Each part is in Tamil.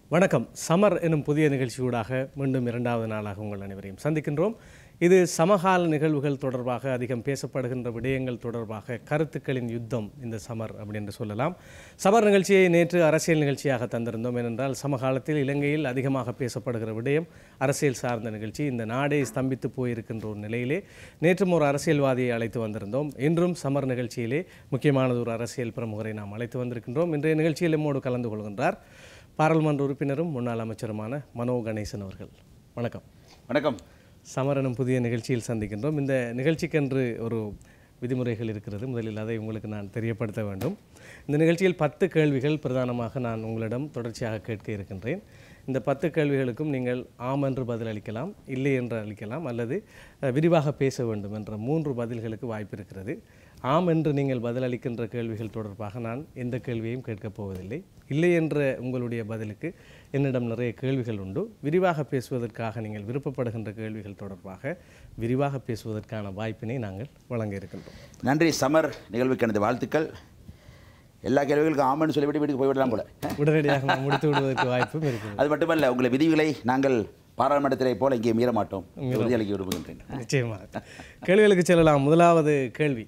வணக்கம் சமர் எனும் புதிய நிகழ்ச்சியூடாக மீண்டும் இரண்டாவது நாளாக உங்கள் அனைவரையும் சந்திக்கின்றோம் இது சமகால நிகழ்வுகள் தொடர்பாக அதிகம் பேசப்படுகின்ற விடயங்கள் தொடர்பாக கருத்துக்களின் யுத்தம் இந்த சமர் அப்படின்னு சொல்லலாம் சமர் நிகழ்ச்சியை நேற்று அரசியல் நிகழ்ச்சியாக தந்திருந்தோம் ஏனென்றால் சமகாலத்தில் இலங்கையில் அதிகமாக பேசப்படுகிற விடயம் அரசியல் சார்ந்த நிகழ்ச்சி இந்த நாடே ஸ்தம்பித்து போயிருக்கின்ற ஒரு நிலையிலே நேற்றும் ஒரு அரசியல்வாதியை அழைத்து வந்திருந்தோம் இன்றும் சமர் நிகழ்ச்சியிலே முக்கியமானது ஒரு அரசியல் பிரமுகரை நாம் அழைத்து வந்திருக்கின்றோம் இன்றைய நிகழ்ச்சியில் நம்மோடு கலந்து கொள்கின்றார் பாராளுமன்ற உறுப்பினரும் முன்னாள் அமைச்சருமான மனோ கணேசன் அவர்கள் வணக்கம் வணக்கம் சமரனும் புதிய நிகழ்ச்சியில் சந்திக்கின்றோம் இந்த நிகழ்ச்சிக்கென்று ஒரு விதிமுறைகள் இருக்கிறது முதலில் அதை உங்களுக்கு நான் தெரியப்படுத்த வேண்டும் இந்த நிகழ்ச்சியில் பத்து கேள்விகள் பிரதானமாக நான் உங்களிடம் தொடர்ச்சியாக கேட்க இருக்கின்றேன் இந்த பத்து கேள்விகளுக்கும் நீங்கள் ஆம் என்று பதில் அளிக்கலாம் இல்லை என்று அளிக்கலாம் அல்லது அஹ், விரிவாக பேச வேண்டும் என்ற மூன்று பதில்களுக்கு வாய்ப்பு இருக்கிறது ஆம் என்று நீங்கள் பதிலளிக்கின்ற கேள்விகள் தொடர்பாக நான் எந்த கேள்வியையும் கேட்கப் போவதில்லை இல்லை என்ற உங்களுடைய பதிலுக்கு என்னிடம் நிறைய கேள்விகள் உண்டு விரிவாக பேசுவதற்காக நீங்கள் விருப்பப்படுகின்ற கேள்விகள் தொடர்பாக விரிவாக பேசுவதற்கான வாய்ப்பினை நாங்கள் வழங்க இருக்கின்றோம் நன்றி சமர் நிகழ்வுக்கு எனது வாழ்த்துக்கள் எல்லா கேள்விகளுக்கும் ஆமன்னு சொல்லிவிட்டு வீட்டுக்கு போய்விடலாம் போல உடனடியாக நாம் முடித்து விடுவதற்கு வாய்ப்பும் இருக்குது அது மட்டுமல்ல உங்களை விதிகளை நாங்கள் பாராளுமன்றத்திலே போல இங்கே மீற மாட்டோம் உறுதியளிக்க விரும்புகின்றேன் நிச்சயமாக கேள்விகளுக்கு செல்லலாம் முதலாவது கேள்வி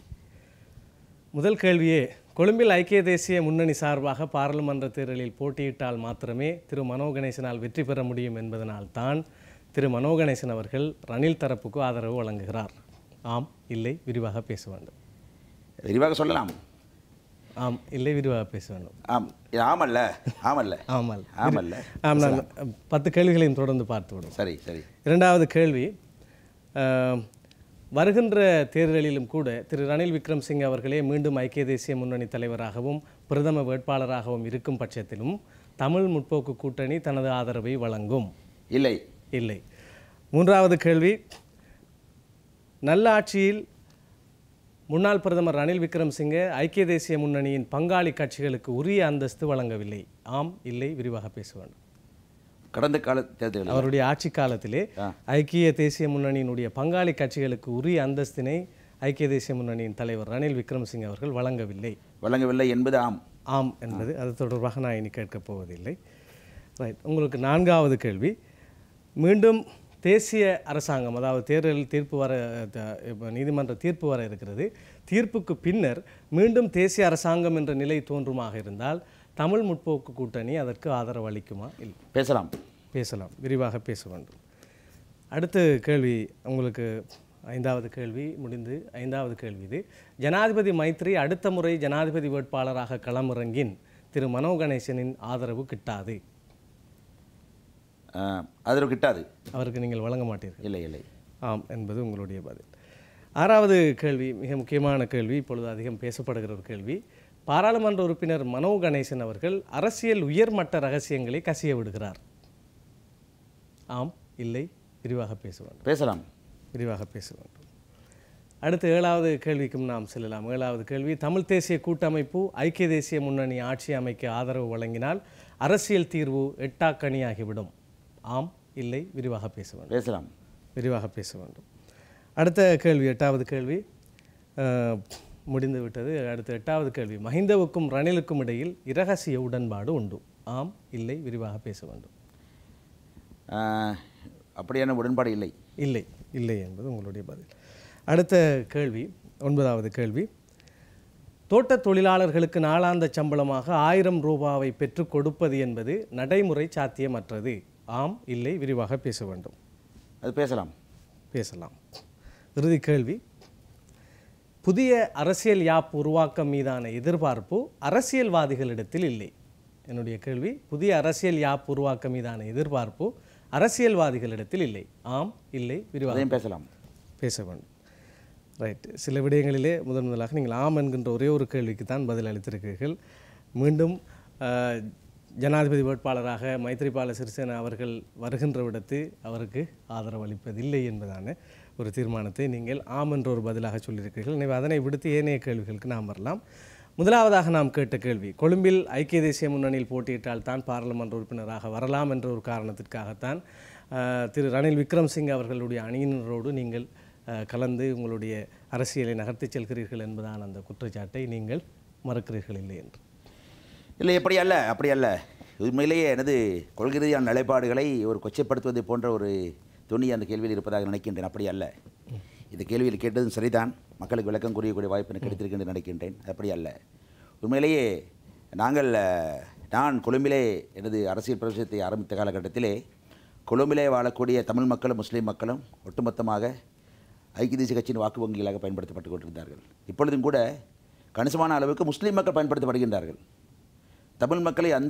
முதல் கேள்வியே கொழும்பில் ஐக்கிய தேசிய முன்னணி சார்பாக பாராளுமன்ற தேர்தலில் போட்டியிட்டால் மாத்திரமே திரு மனோ கணேசனால் வெற்றி பெற முடியும் என்பதனால் தான் திரு மனோ கணேசன் அவர்கள் ரணில் தரப்புக்கு ஆதரவு வழங்குகிறார் ஆம் இல்லை விரிவாக பேச வேண்டும் விரிவாக சொல்லலாம் ஆம் இல்லை விரிவாக பேச வேண்டும் ஆம் இது ஆமல்ல ஆமல்ல ஆமால் ஆமல்ல ஆம் நான் பத்து கேள்விகளையும் தொடர்ந்து பார்த்து விடுவோம் சரி சரி இரண்டாவது கேள்வி அஹ், வருகின்ற தேர்தலிலும் கூட திரு ரணில் விக்ரம்சிங் அவர்களே மீண்டும் ஐக்கிய தேசிய முன்னணி தலைவராகவும் பிரதம வேட்பாளராகவும் இருக்கும் பட்சத்திலும் தமிழ் முற்போக்கு கூட்டணி தனது ஆதரவை வழங்கும் இல்லை இல்லை மூன்றாவது கேள்வி நல்லாட்சியில் முன்னாள் பிரதமர் ரணில் விக்ரம்சிங்கே ஐக்கிய தேசிய முன்னணியின் பங்காளி கட்சிகளுக்கு உரிய அந்தஸ்து வழங்கவில்லை ஆம் இல்லை விரிவாக பேச வேண்டும் கடந்த கால தேர்தல்கள் அவருடைய ஆட்சி காலத்திலே ஆ. ஐக்கிய தேசிய முன்னணியினுடைய பங்காளி கட்சிகளுக்கு உரிய அந்தஸ்தினை ஐக்கிய தேசிய முன்னணியின் தலைவர் ரணில் விக்ரமசிங்க அவர்கள் வழங்கவில்லை வழங்கவில்லை என்பது ஆம் ஆம் என்பது அது தொடர்பாக நான் இனி கேட்கப் போவதில்லை ரைட் உங்களுக்கு நான்காவது கேள்வி மீண்டும் தேசிய அரசாங்கம் அதாவது தேர்தலில் தீர்ப்பு வர த- இப்ப நீதிமன்ற தீர்ப்பு வர இருக்கிறது தீர்ப்புக்கு பின்னர் மீண்டும் தேசிய அரசாங்கம் என்ற நிலை தோன்றுமாக இருந்தால் தமிழ் முற்போக்கு கூட்டணி அதற்கு ஆதரவு அளிக்குமா இல்லை பேசலாம் பேசலாம் விரிவாக பேச வேண்டும் அடுத்த கேள்வி உங்களுக்கு ஐந்தாவது கேள்வி முடிந்து ஐந்தாவது கேள்வி இது ஜனாதிபதி மைத்ரி அடுத்த முறை ஜனாதிபதி வேட்பாளராக களமிறங்கின் திரு மனோ கணேசனின் ஆதரவு கிட்டாது ஆஹ், அதில் கிட்டாது அவருக்கு நீங்கள் வழங்க மாட்டீர்கள் இல்லை இல்லை ஆம் என்பது உங்களுடைய பதில் ஆறாவது கேள்வி மிக முக்கியமான கேள்வி இப்பொழுது அதிகம் பேசப்படுகிற ஒரு கேள்வி பாராளுமன்ற உறுப்பினர் மனோ கணேசன் அவர்கள் அரசியல் உயர்மட்ட ரகசியங்களை கசிய விடுகிறார் ஆம் இல்லை விரிவாக பேச வேண்டும் பேசலாம் விரிவாக பேச வேண்டும் அடுத்து ஏழாவது கேள்விக்கும் நாம் செல்லலாம் ஏழாவது கேள்வி தமிழ் தேசிய கூட்டமைப்பு ஐக்கிய தேசிய முன்னணி ஆட்சி அமைக்க ஆதரவு வழங்கினால் அரசியல் தீர்வு எட்டாக்கணியாகிவிடும் ஆம் இல்லை விரிவாக பேச வேண்டும் பேசலாம் விரிவாக பேச வேண்டும் அடுத்த கேள்வி எட்டாவது கேள்வி அஹ், முடிந்து விட்டது அடுத்த எட்டாவது கேள்வி மஹிந்தவுக்கும் ரணிலுக்கும் இடையில் இரகசிய உடன்பாடு உண்டு ஆம் இல்லை விரிவாக பேச வேண்டும் ஆஹ், அப்படியான உடன்பாடு இல்லை இல்லை இல்லை என்பது உங்களுடைய பதில் அடுத்த கேள்வி ஒன்பதாவது கேள்வி தோட்டத் தொழிலாளர்களுக்கு நாளாந்த சம்பளமாக ஆயிரம் ரூபாவை பெற்றுக் கொடுப்பது என்பது நடைமுறை சாத்தியமற்றது ஆம் இல்லை விரிவாக பேச வேண்டும் அது பேசலாம் பேசலாம் இறுதி கேள்வி புதிய அரசியல் யாப் உருவாக்கம் மீதான எதிர்பார்ப்பு அரசியல்வாதிகளிடத்தில் இல்லை என்னுடைய கேள்வி புதிய அரசியல் யாப் உருவாக்கம் மீதான எதிர்பார்ப்பு அரசியல்வாதிகளிடத்தில் இல்லை ஆம் இல்லை விரிவாக அதையும் பேசலாம் பேச வேண்டும் ரைட் சில விடயங்களிலே முதன் முதலாக நீங்கள் ஆம் என்கின்ற ஒரே ஒரு கேள்விக்கு தான் பதில் அளித்திருக்கிறீர்கள் மீண்டும் அஹ், ஜனாதிபதி வேட்பாளராக மைத்ரிபால சிறிசேனா அவர்கள் வருகின்ற விடத்து அவருக்கு ஆதரவு அளிப்பதில்லை என்பதான ஒரு தீர்மானத்தை நீங்கள் ஆம் என்ற ஒரு பதிலாக சொல்லியிருக்கிறீர்கள் எனவே அதனை விடுத்து ஏனைய கேள்விகளுக்கு நாம் வரலாம் முதலாவதாக நாம் கேட்ட கேள்வி கொழும்பில் ஐக்கிய தேசிய முன்னணியில் போட்டியிட்டால் தான் பாராளுமன்ற உறுப்பினராக வரலாம் என்ற ஒரு காரணத்திற்காகத்தான் அஹ், திரு ரணில் விக்ரம்சிங் அவர்களுடைய அணியினரோடு நீங்கள் அஹ், கலந்து உங்களுடைய அரசியலை நகர்த்திச் செல்கிறீர்கள் என்பதான அந்த குற்றச்சாட்டை நீங்கள் மறுக்கிறீர்கள் இல்லை என்று இல்லை எப்படி அல்ல அப்படி அல்ல உண்மையிலேயே எனது கொள்கை ரீதியான நிலைப்பாடுகளை ஒரு கொச்சைப்படுத்துவது போன்ற ஒரு துணி அந்த கேள்வியில் இருப்பதாக நினைக்கின்றேன் அப்படி அல்ல இந்த கேள்வியில் கேட்டதும் சரிதான் மக்களுக்கு விளக்கம் கூறியக்கூடிய வாய்ப்பு எனக்கு கிடைத்திருக்கின்ற நினைக்கின்றேன் அப்படி அல்ல உண்மையிலேயே நாங்கள் அஹ், நான் கொழும்பிலே எனது அரசியல் பிரவேசத்தை ஆரம்பித்த காலகட்டத்திலே கொழும்பிலே வாழக்கூடிய தமிழ் மக்களும் முஸ்லீம் மக்களும் ஒட்டுமொத்தமாக ஐக்கிய தேசிய கட்சியின் வாக்கு வங்கிகளாக பயன்படுத்தப்பட்டு கொண்டிருந்தார்கள் இப்பொழுதும் கூட கணிசமான அளவுக்கு முஸ்லீம் மக்கள் பயன்படுத்தப்படுகின்றார்கள் தமிழ் மக்களை அந்த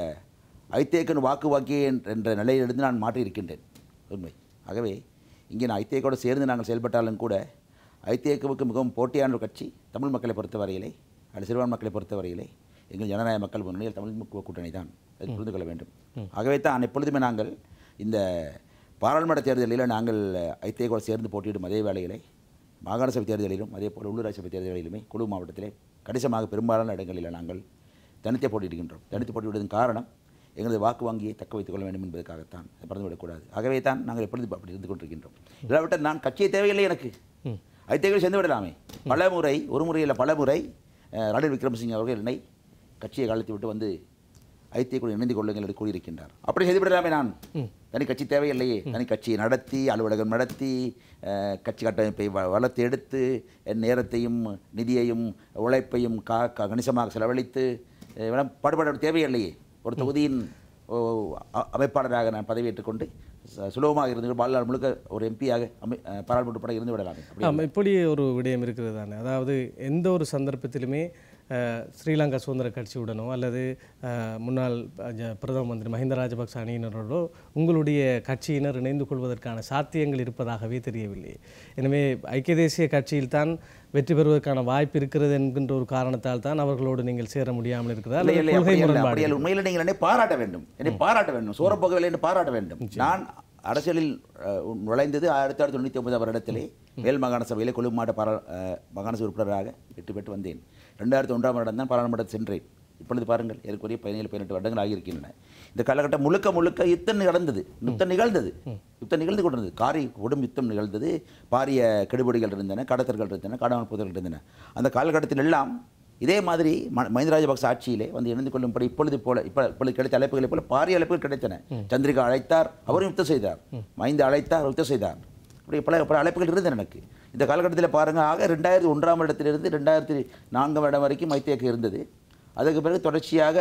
ஐத்தேக்கன் வாக்கு வாக்கி என்ற நிலையிலிருந்து நான் மாற்றி இருக்கின்றேன் உண்மை ஆகவே இங்கே நான் ஐத்தேக்கோடு சேர்ந்து நாங்கள் செயல்பட்டாலும் கூட ஐத்தேக்குவுக்கு மிகவும் போட்டியான ஒரு கட்சி தமிழ் மக்களை பொறுத்தவரையிலே அல்லது சிறுபான்மை மக்களை பொறுத்தவரையிலே எங்கள் ஜனநாயக மக்கள் முன்னணியில் தமிழ் முக்கு கூட்டணி தான் அதை புரிந்து கொள்ள வேண்டும் ஆகவே தான் எப்பொழுதுமே நாங்கள் இந்த பாராளுமன்ற தேர்தலில் நாங்கள் ஐத்தேக்கோடு சேர்ந்து போட்டியிடும் அதே வேளையிலே மாகாண சபை தேர்தலிலும் அதே போல் உள்ளூராட்சி சபை தேர்தலிலுமே குழு மாவட்டத்திலே கணிசமாக பெரும்பாலான இடங்களில் நாங்கள் தனித்தே போட்டியிடுகின்றோம் தனித்து போட்டியிடுவதன் காரணம் எங்களது வாக்கு வங்கியை தக்க வைத்துக் கொள்ள வேண்டும் என்பதற்காகத்தான் அதை மறந்துவிடக்கூடாது ஆகவே தான் நாங்கள் எப்பொழுது அப்படி இருந்து கொண்டிருக்கின்றோம் இல்லாவிட்டால் நான் கட்சியை தேவையில்லை எனக்கு ஐத்தேகள் சேர்ந்து விடலாமே பல முறை ஒரு முறை இல்லை பல முறை அஹ், ரணில் விக்ரமசிங்க அவர்கள் என்னை கட்சியை கலைத்து விட்டு வந்து ஐத்தியக்குழு இணைந்து கொள்ளுங்கள் என்று கூறியிருக்கின்றார் அப்படி செய்துவிடலாமே நான் தனி கட்சி தேவையில்லையே தனி கட்சியை நடத்தி அலுவலகம் நடத்தி அஹ், கட்சி கட்டமைப்பை வ- வளர்த்து எடுத்து என் நேரத்தையும் நிதியையும் உழைப்பையும் கா கா- கணிசமாக செலவழித்து அஹ், இவனம் பாடுபட தேவையில்லையே ஒரு தொகுதியின் ஓ, அ- அமைப்பாளராக நான் பதவியேற்றுக் கொண்டு ச- சுலபமாக இருந்து வாழ்நாள் முழுக்க ஒரு எம்பியாக அமை அஹ், பாராளுமன்ற உட்பட இருந்து விடலாமே அப்படி ஆமாம் இப்படி ஒரு விடயம் இருக்கிறது தானே அதாவது எந்த ஒரு சந்தர்ப்பத்திலுமே அஹ், ஸ்ரீலங்கா சுதந்திர கட்சியுடனோ அல்லது அஹ், முன்னாள் அஹ், ஜ- பிரதம மந்திரி மஹிந்த ராஜபக்ச அணியினரோடோ உங்களுடைய கட்சியினர் இணைந்து கொள்வதற்கான சாத்தியங்கள் இருப்பதாகவே தெரியவில்லை எனவே ஐக்கிய தேசிய கட்சியில்தான் வெற்றி பெறுவதற்கான வாய்ப்பு இருக்கிறது என்கின்ற ஒரு காரணத்தால் தான் அவர்களோடு நீங்கள் சேர முடியாமல் இருக்கிறதா இல்லை, அல்லது இல்லை, கொள்கை அப்படி அல்ல, முரண்பாடு அப்படி அல்ல. உண்மையில் நீங்கள் என்னை பாராட்ட வேண்டும் என்னை பாராட்ட வேண்டும் சோரப்போகவில்லை என்று பாராட்ட வேண்டும் நான் அரசியலில் அஹ், நுழைந்தது ஆயிரத்தி தொள்ளாயிரத்தி தொண்ணூற்றி ஒன்பதாம் வருடத்திலே மேல் மாகாண சபையிலே கொழும்பு மாவட்ட பாரா அஹ், மாகாண சபை உறுப்பினராக வெற்றி பெற்று வந்தேன் ரெண்டாயிரத்தி ஒன்றாம் வருடம் தான் பாராளுமன்றத்தில் சென்றேன் இப்பொழுது பாருங்கள் ஏற்குரிய பதினேழு பதினெட்டு வருடங்கள் ஆகியிருக்கின்றன இந்த காலகட்டம் முழுக்க முழுக்க யுத்தம் நடந்தது யுத்தம் நிகழ்ந்தது யுத்தம் நிகழ்ந்து கொண்டிருந்தது காரி கொடும் யுத்தம் நிகழ்ந்தது பாரிய கெடுபிடிகள் இருந்தன கடத்தல்கள் இருந்தன காணாமல் போதல்கள் இருந்தன அந்த காலகட்டத்தில் எல்லாம் இதே மாதிரி ம- மஹிந்த ராஜபக்ச ஆட்சியிலே வந்து இணைந்து கொள்ளும்படி இப்பொழுது போல இப்போ இப்பொழுது கிடைத்த அழைப்புகளை போல பாரிய அழைப்புகள் கிடைத்தன சந்திரிகா அழைத்தார் அவரும் யுத்தம் செய்தார் மஹிந்த அழைத்தார் யுத்தம் செய்தார் இப்படி பல பல அழைப்புகள் இருந்தன எனக்கு இந்த காலகட்டத்தில் பாருங்கள் ஆக ரெண்டாயிரத்தி ஒன்றாம் இடத்திலிருந்து ரெண்டாயிரத்தி நான்காம் இடம் வரைக்கும் மைத்தேக்கு இருந்தது அதுக்கு பிறகு தொடர்ச்சியாக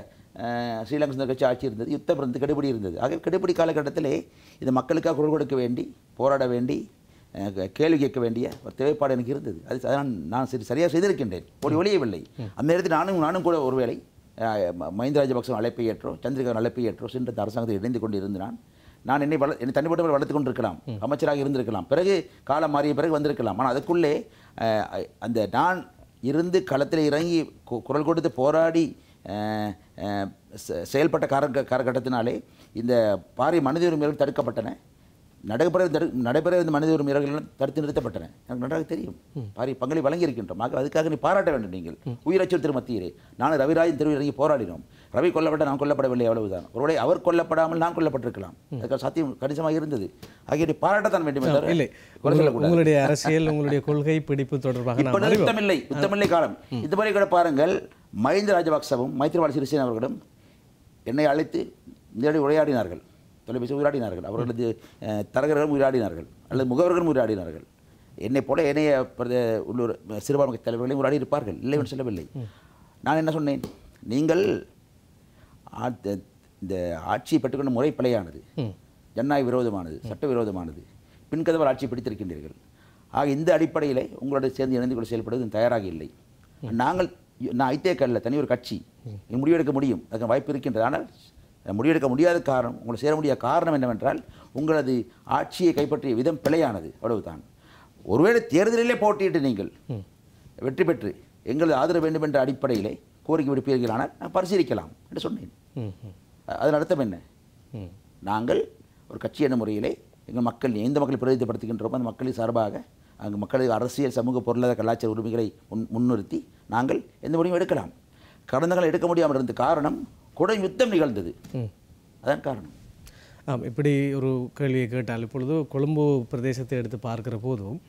அஹ், ஸ்ரீலங்கா சுதந்திர கட்சி ஆட்சி இருந்தது யுத்தம் இருந்து கெடுபிடி இருந்தது ஆக கெடுபிடி காலகட்டத்திலே இது மக்களுக்காக குரல் கொடுக்க வேண்டி போராட வேண்டி அஹ், கே- கேள்வி கேட்க வேண்டிய ஒரு தேவைப்பாடு எனக்கு இருந்தது அது அதான் நான் சரி சரியாக செய்திருக்கின்றேன் ஒரு ஒளியவில்லை அந்த நேரத்தில் நானும் நானும் கூட ஒருவேளை அஹ், ம- மஹிந்த ராஜபக்சம் அழைப்பை ஏற்றோ சந்திரிகா அழைப்பை ஏற்றோ சென்று இந்த அரசாங்கத்தில் இணைந்து கொண்டு இருந்து நான் நான் என்னை வள என்னை தனிப்பட்ட முறையில் வளர்த்து கொண்டிருக்கலாம் அமைச்சராக இருந்திருக்கலாம் பிறகு காலம் மாறிய பிறகு வந்திருக்கலாம் ஆனால் அதுக்குள்ளே அஹ், அந்த நான் இருந்து களத்தில் இறங்கி கு- குரல் கொடுத்து போராடி அஹ், அஹ், செ- செயல்பட்ட கார காலகட்டத்தினாலே இந்த பாரிய மனித உரிமைகள் தடுக்கப்பட்டன நடைபெற தடு நடைபெற இருந்த மனித உரிமை மீறல்கள் தடுத்து நிறுத்தப்பட்டன எனக்கு நன்றாக தெரியும் பாரிய பங்களை வழங்கியிருக்கின்றோம் ஆக அதுக்காக நீ பாராட்ட வேண்டும் நீங்கள் உயிரச்சல் மத்தியிலே நானும் ரவிராஜன் தெருவில் இறங்கி போராடினோம் ரவி கொல்லப்பட்ட நான் கொல்லப்படவில்லை அவ்வளவுதான் ஒருவேளை அவர் கொல்லப்படாமல் நான் கொல்லப்பட்டிருக்கலாம் அதுக்காக சாத்தியம் கணிசமாக இருந்தது ஆகிய பாராட்டத்தான் வேண்டும் என்றார் இல்லை குறை சொல்லக்கூடாது. உங்களுடைய அரசியல் உங்களுடைய கொள்கை பிடிப்பு தொடர்பாக இப்ப நாம் அறிவோம். நிறுத்தமில்லை யுத்தமில்லை காலம் இந்த மாதிரி கூட பாருங்கள் மஹிந்த ராஜபக்சவும் மைத்திரிபால சிறிசேன அவர்களும் என்னை அழைத்து நேரடி உரையாடினார்கள் தொலைபேசி உரையாடினார்கள் அவர்களது அஹ், தரகர்களும் உரையாடினார்கள் அல்லது முகவர்களும் உரையாடினார்கள் என்னைப் போல ஏனைய பிரதே உள்ளூர் சிறுபான்மை தலைவர்களையும் உரையாடி இருப்பார்கள் இல்லை என்று சொல்லவில்லை நான் என்ன சொன்னேன் நீங்கள் ஆ- த- இந்த ஆட்சியை பெற்றுக்கொண்ட முறை பிழையானது ஜனநாயக விரோதமானது சட்ட விரோதமானது பின்கதவர் ஆட்சியை பிடித்திருக்கின்றீர்கள் ஆக இந்த அடிப்படையில் உங்களோட சேர்ந்து இணைந்து கொண்டு செயல்படுவது தயாராக இல்லை நாங்கள் நான் ஐத்தேக்க அல்ல தனி ஒரு கட்சி இது முடிவெடுக்க முடியும் அதுக்கு வாய்ப்பு இருக்கின்றது ஆனால் முடிவெடுக்க முடியாத காரணம் உங்களை சேர முடியாத காரணம் என்னவென்றால் உங்களது ஆட்சியை கைப்பற்றிய விதம் பிழையானது அவ்வளவுதான் ஒருவேளை தேர்தலிலே போட்டியிட்டு நீங்கள் வெற்றி பெற்று எங்களது ஆதரவு வேண்டும் என்ற அடிப்படையிலே கோரிக்கை விடுப்பீர்கள் ஆனால் நான் பரிசீலிக்கலாம் என்று சொன்னேன் ம், ம், அ- அதன் அர்த்தம் என்ன ம். நாங்கள் ஒரு கட்சி என்ற முறையிலே எங்கள் மக்கள் எந்த மக்களை பிரதிநிதிப்படுத்துகின்றோமோ அந்த மக்களின் சார்பாக அங்கு மக்களுக்கு அரசியல் சமூக பொருளாதார கலாச்சார உரிமைகளை முன் முன்னிறுத்தி நாங்கள் எந்த முடிவும் எடுக்கலாம் கடந்த காலம் எடுக்க முடியாமல் இருந்த காரணம் கொடை யுத்தம் நிகழ்ந்தது ம். அதான் காரணம் ஆம் இப்படி ஒரு கேள்வியை கேட்டால் இப்பொழுது கொழும்பு பிரதேசத்தை எடுத்து பார்க்கிற போதும்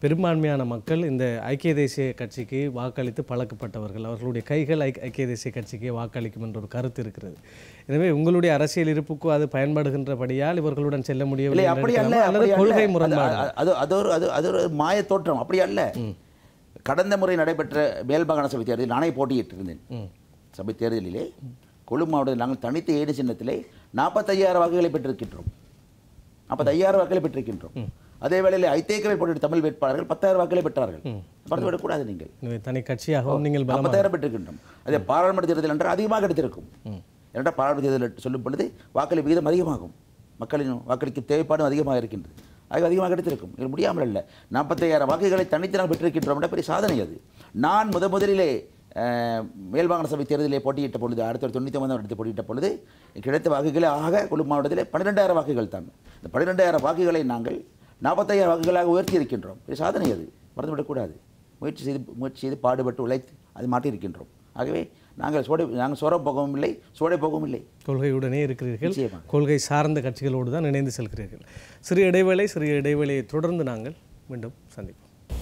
பெரும்பான்மையான மக்கள் இந்த ஐக்கிய தேசிய கட்சிக்கு வாக்களித்து பழக்கப்பட்டவர்கள் அவர்களுடைய கைகள் ஐ ஐக்கிய தேசிய கட்சிக்கு வாக்களிக்கும் என்ற ஒரு கருத்து இருக்கிறது எனவே உங்களுடைய அரசியல் இருப்புக்கு அது பயன்படுகின்றபடியால் இவர்களுடன் செல்ல முடியவில்லை இல்லை என்று அப்படி அல்ல எடுக்கலாமா? அல்லது அப்படி அல்ல. கொள்கை அது- முரண்பாடு அது- அது அது ஒரு அது அது ஒரு மாய தோற்றம் அப்படி அல்ல கடந்த முறை நடைபெற்ற மேல் மாகாண சபை தேர்தலில் நானே போட்டியிட்டு இருந்தேன் சபை தேர்தலிலே கொழும்பு மாவட்டத்தில் நாங்கள் தனித்த ஏடு சின்னத்திலே நாற்பத்தையாயிரம் வாக்குகளை பெற்றிருக்கின்றோம் நாற்பத்தையாயிரம் வாக்குகளை பெற்றிருக்கின்றோம் அதே வேளையில் ஐத்தேக்கவை போட்டியிட்ட தமிழ் வேட்பாளர்கள் பத்தாயிரம் வாக்குகளை பெற்றார்கள் மறந்து விடக்கூடாது நீங்கள் எனவே தனி கட்சியாகவும் நீங்கள் பலமாக நாற்பத்தாயிரம் பெற்றிருக்கின்றோம் அதே பாராளுமன்ற தேர்தல் என்றால் அதிகமாக எடுத்திருக்கும் ஏனென்றால் பாராளுமன்ற தேர்தல் சொல்லும் பொழுது வாக்களி விகிதம் அதிகமாகும் மக்களின் வாக்களிக்கும் தேவைப்பாடும் அதிகமாக இருக்கின்றது அது அதிகமாக எடுத்திருக்கும் இது முடியாமல் அல்ல நாற்பத்தையாயிரம் வாக்குகளை தனித்து நான் பெற்றிருக்கின்றோம் என்ற பெரிய சாதனை அது நான் முத முதலிலே அஹ், மேல் மாகாண சபை தேர்தலிலே போட்டியிட்ட பொழுது அடுத்த தொண்ணூற்றி ஒன்பதாம் இடத்தில் போட்டியிட்ட பொழுது கிடைத்த வாக்குகளே ஆக கொழும்பு மாவட்டத்தில் பன்னிரெண்டாயிரம் வாக்குகள் தான் இந்த பன்னிரெண்டாயிரம் வாக்குகளை நாங்கள் நாற்பத்தையாயிரம் வாக்குகளாக உயர்த்தி இருக்கின்றோம் பெரிய சாதனை அது மறந்துவிடக்கூடாது முயற்சி செய்து முயற்சி செய்து பாடுபட்டு உழைத்து அது மாட்டியிருக்கின்றோம் ஆகவே நாங்கள் சோடை நாங்கள் சோரம் போகவும் இல்லை சோடை போகவும் இல்லை கொள்கையுடனே இருக்கிறீர்கள் நிச்சயமாக. கொள்கை சார்ந்த கட்சிகளோடு தான் இணைந்து செல்கிறீர்கள் சிறிய இடைவேளை சிறிய இடைவேளையை தொடர்ந்து நாங்கள் மீண்டும் சந்திப்போம்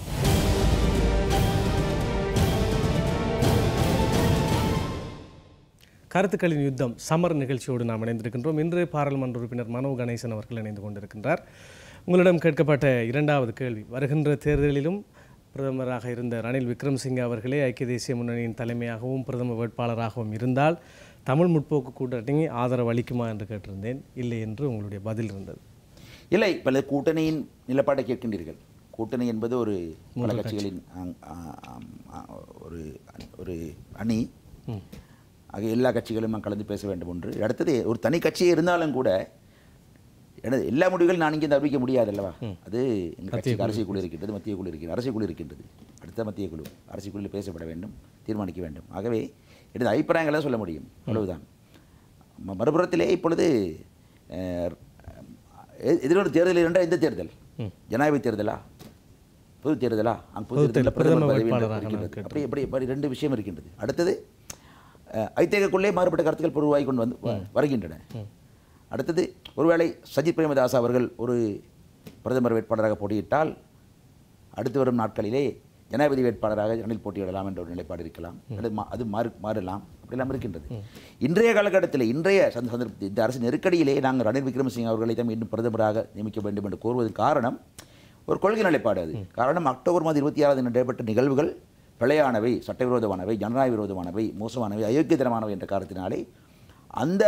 கருத்துக்களின் யுத்தம் சமர் நிகழ்ச்சியோடு நாம் இணைந்திருக்கின்றோம் இன்று பாராளுமன்ற உறுப்பினர் மனோ கணேசன் அவர்கள் இணைந்து கொண்டிருக்கின்றார் உங்களிடம் கேட்கப்பட்ட இரண்டாவது கேள்வி வருகின்ற தேர்தலிலும் பிரதமராக இருந்த ரணில் விக்ரம்சிங்கே அவர்களே ஐக்கிய தேசிய முன்னணியின் தலைமையாகவும் பிரதம வேட்பாளராகவும் இருந்தால் தமிழ் முற்போக்கு கூட்டணி ஆதரவு அளிக்குமா என்று கேட்டிருந்தேன் இல்லை என்று உங்களுடைய பதில் இருந்தது இல்லை பல கூட்டணியின் நிலப்பாட்டை கேட்கின்றீர்கள் கூட்டணி என்பது ஒரு பல கட்சிகளின் ஆங், ஆ, ஆம், ஆ, ஒரு ஒரு அணி ஆக எல்லா கட்சிகளும் நாம் கலந்து பேச வேண்டும் ஒன்று அடுத்தது ஒரு தனி கட்சி இருந்தாலும் கூட எனது எல்லா முடிவுகளும் நான் இங்கே இருந்து அறிவிக்க முடியாது அல்லவா அது எங்கள் கட்சிக்கு அரசியல் குழு இருக்கின்றது மத்திய குழு இருக்கின்றது அரசியல் குழு இருக்கின்றது அடுத்த மத்திய குழு அரசியல் குழுவில் பேசப்பட வேண்டும் தீர்மானிக்க வேண்டும் ஆகவே எனது அபிப்பிராயங்களை சொல்ல முடியும் அவ்வளவுதான் ம- மறுபுறத்திலே இப்பொழுது அஹ், எ- எதிர்வரும் தேர்தல் என்றால் எந்த தேர்தல் ஜனாதிபதி தேர்தலா பொது தேர்தலா அங்கே பொது தேர்தலில் பிரதமர் பதவி என்று வேட்பாளராக இருக்கின்றது. அப்படி அப்படி அப்படி ரெண்டு விஷயம் இருக்கின்றது அடுத்தது அஹ், ஐதேகக்குள்ளே மாறுபட்ட கருத்துக்கள் உருவாகி கொண்டு வந்து வ- வருகின்றன அடுத்தது ஒருவேளை சஜித் பிரேமதாஸ் அவர்கள் ஒரு பிரதமர் வேட்பாளராக போட்டியிட்டால் அடுத்து வரும் நாட்களிலே ஜனாதிபதி வேட்பாளராக ரணில் போட்டியிடலாம் என்ற ஒரு நிலைப்பாடு இருக்கலாம் அல்லது மா- அது மாறு மாறலாம் அப்படியெல்லாம் இருக்கின்றது இன்றைய காலகட்டத்தில் இன்றைய சந்த சந்தர்ப்பத்தில் இந்த அரசு நெருக்கடியிலே நாங்கள் ரணில் விக்ரமசிங்க அவர்களை தான் மீண்டும் பிரதமராக நியமிக்க வேண்டும் என்று கோருவதற்கு காரணம் ஒரு கொள்கை நிலைப்பாடு அது காரணம் அக்டோபர் மாதம் இருபத்தி ஆறாம் நடைபெற்ற நிகழ்வுகள் பிழையானவை சட்டவிரோதமானவை ஜனநாயக விரோதமானவை மோசமானவை அயோக்கியத்தனமானவை என்ற காரணத்தினாலே அந்த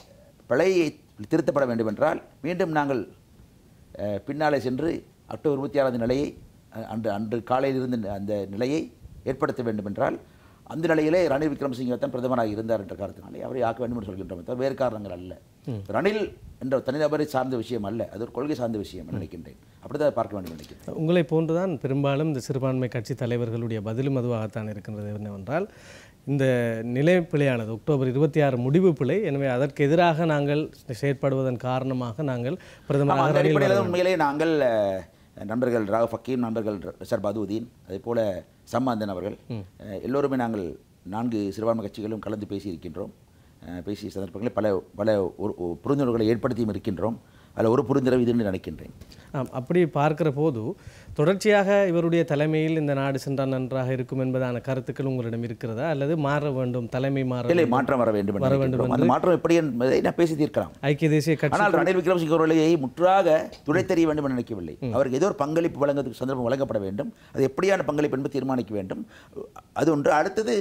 பிழையை திருத்தப்பட வேண்டும் என்றால் மீண்டும் நாங்கள் அஹ், பின்னாலே சென்று அக்டோபர் இருபத்தி ஆறாம் நிலையை அஹ், அன்று அன்று காலையில் இருந்த அந்த நிலையை ஏற்படுத்த வேண்டும் என்றால் அந்த நிலையிலே ரணில் விக்ரமசிங்கே தான் பிரதமராக இருந்தார் என்ற காரணத்தினாலே அவரை ஆக்க வேண்டும் என்று சொல்கின்றோம் தவிர வேறு காரணங்கள் அல்ல ரணில் என்ற தனிநபரை சார்ந்த விஷயம் அல்ல அது ஒரு கொள்கை சார்ந்த விஷயம் என்று நினைக்கின்றேன் அப்படிதான் பார்க்க வேண்டும் என்று நினைக்கிறேன் உங்களை போன்றுதான் பெரும்பாலும் இந்த சிறுபான்மை கட்சி தலைவர்களுடைய பதிலும் அதுவாகத்தான் இருக்கின்றது என்னவென்றால் இந்த நிலை பிழையானது அக்டோபர் இருபத்தி ஆறு முடிவு பிழை எனவே அதற்கு எதிராக நாங்கள் செயற்படுவதன் காரணமாக நாங்கள் ஆமா, பிரதமராக அந்த ரணில் அடிப்படையில் வர தான் உண்மையிலே நாங்கள் அஹ், நண்பர்கள் ராவ் ஃபக்கீம் நண்பர்கள் ரிஷர் பதுவுதீன் அதே போல சம்மாந்தன் அவர்கள் அஹ், எல்லோருமே நாங்கள் நான்கு சிறுபான்மை கட்சிகளும் கலந்து பேசியிருக்கின்றோம் அஹ், பேசிய சந்தர்ப்பங்களில் பல பல ஒரு ஒரு புரிந்துணர்வுகளை ஏற்படுத்தியும் இருக்கின்றோம் அதில் ஒரு புரிந்துணர்வு இதுன்னு நினைக்கின்றேன் ஆம் அப்படி பார்க்கிற போது தொடர்ச்சியாக இவருடைய தலைமையில் இந்த நாடு சென்றால் நன்றாக இருக்கும் என்பதான கருத்துக்கள் உங்களிடம் இருக்கிறதா அல்லது மாற வேண்டும் தலைமை மாற இல்லை மாற்றம் வர வேண்டும் என்று வர வேண்டும் நினைக்கின்றோம். அந்த மாற்றம் எப்படி என்பதை நான் பேசி தீர்க்கலாம் ஐக்கிய தேசிய கட்சி ஆனால் ரணில் விக்ரமசிங்க அவர்களை முற்றாக துடை தெரிய வேண்டும் என்று நினைக்கவில்லை அவருக்கு ஏதோ ஒரு பங்களிப்பு வழங்குவதற்கு சந்தர்ப்பம் வழங்கப்பட வேண்டும் அது எப்படியான பங்களிப்பு என்பது தீர்மானிக்க வேண்டும் அது ஒன்று அடுத்தது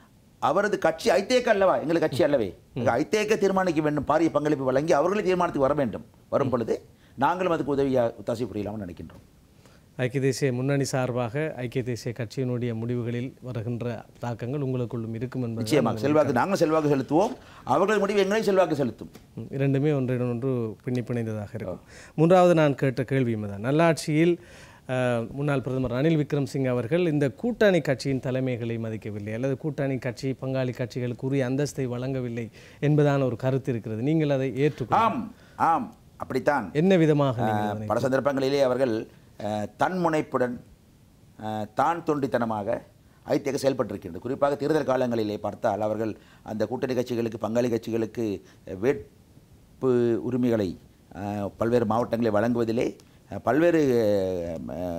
அவரது கட்சி ஐத்தேக்க அல்லவா எங்களுக்கு கட்சி அல்லவே எங்கள் ஐத்தேக்க தீர்மானிக்க வேண்டும் பாரிய பங்களிப்பு வழங்கி அவர்களே தீர்மானத்துக்கு வர வேண்டும் வரும் பொழுது நாங்களும் அதுக்கு உதவியாக ஒத்தாசை புரியலாம்னு நினைக்கின்றோம் ஐக்கிய தேசிய முன்னணி சார்பாக ஐக்கிய தேசிய கட்சியினுடைய முடிவுகளில் வருகின்ற தாக்கங்கள் உங்களுக்குள்ளும் இருக்கும் என்பது நிச்சயமாக செல்வாக்கு நாங்கள் செல்வாக்கு செலுத்துவோம் அவர்கள் முடிவு எங்களையும் செல்வாக்கு செலுத்தும் ம், இரண்டுமே ஒன்றிடம் ஒன்று பின்னி பிணைந்ததாக இருக்கும் மூன்றாவது நான் கேட்ட கேள்வியும் தான் நல்லாட்சியில் அஹ், முன்னாள் பிரதமர் ரணில் விக்ரம்சிங் அவர்கள் இந்த கூட்டணி கட்சியின் தலைமைகளை மதிக்கவில்லை அல்லது கூட்டணி கட்சி பங்காளி கட்சிகளுக்கு உரிய அந்தஸ்தை வழங்கவில்லை என்பதான ஒரு கருத்து இருக்கிறது நீங்கள் அதை ஏற்றுக்கொள்ள ஆம் ஆம் அப்படித்தான் என்ன விதமாக நீங்கள் அஹ், அதனை- பல சந்தர்ப்பங்களிலே அவர்கள் அஹ், தன்முனைப்புடன் அஹ், தான் தொண்டித்தனமாக ஐத்தியக செயல்பட்டிருக்கின்றது குறிப்பாக தேர்தல் காலங்களிலே பார்த்தால் அவர்கள் அந்த கூட்டணி கட்சிகளுக்கு பங்காளி கட்சிகளுக்கு அஹ், வேட்பு உரிமைகளை அஹ், பல்வேறு மாவட்டங்களை வழங்குவதிலே அஹ், பல்வேறு அஹ்,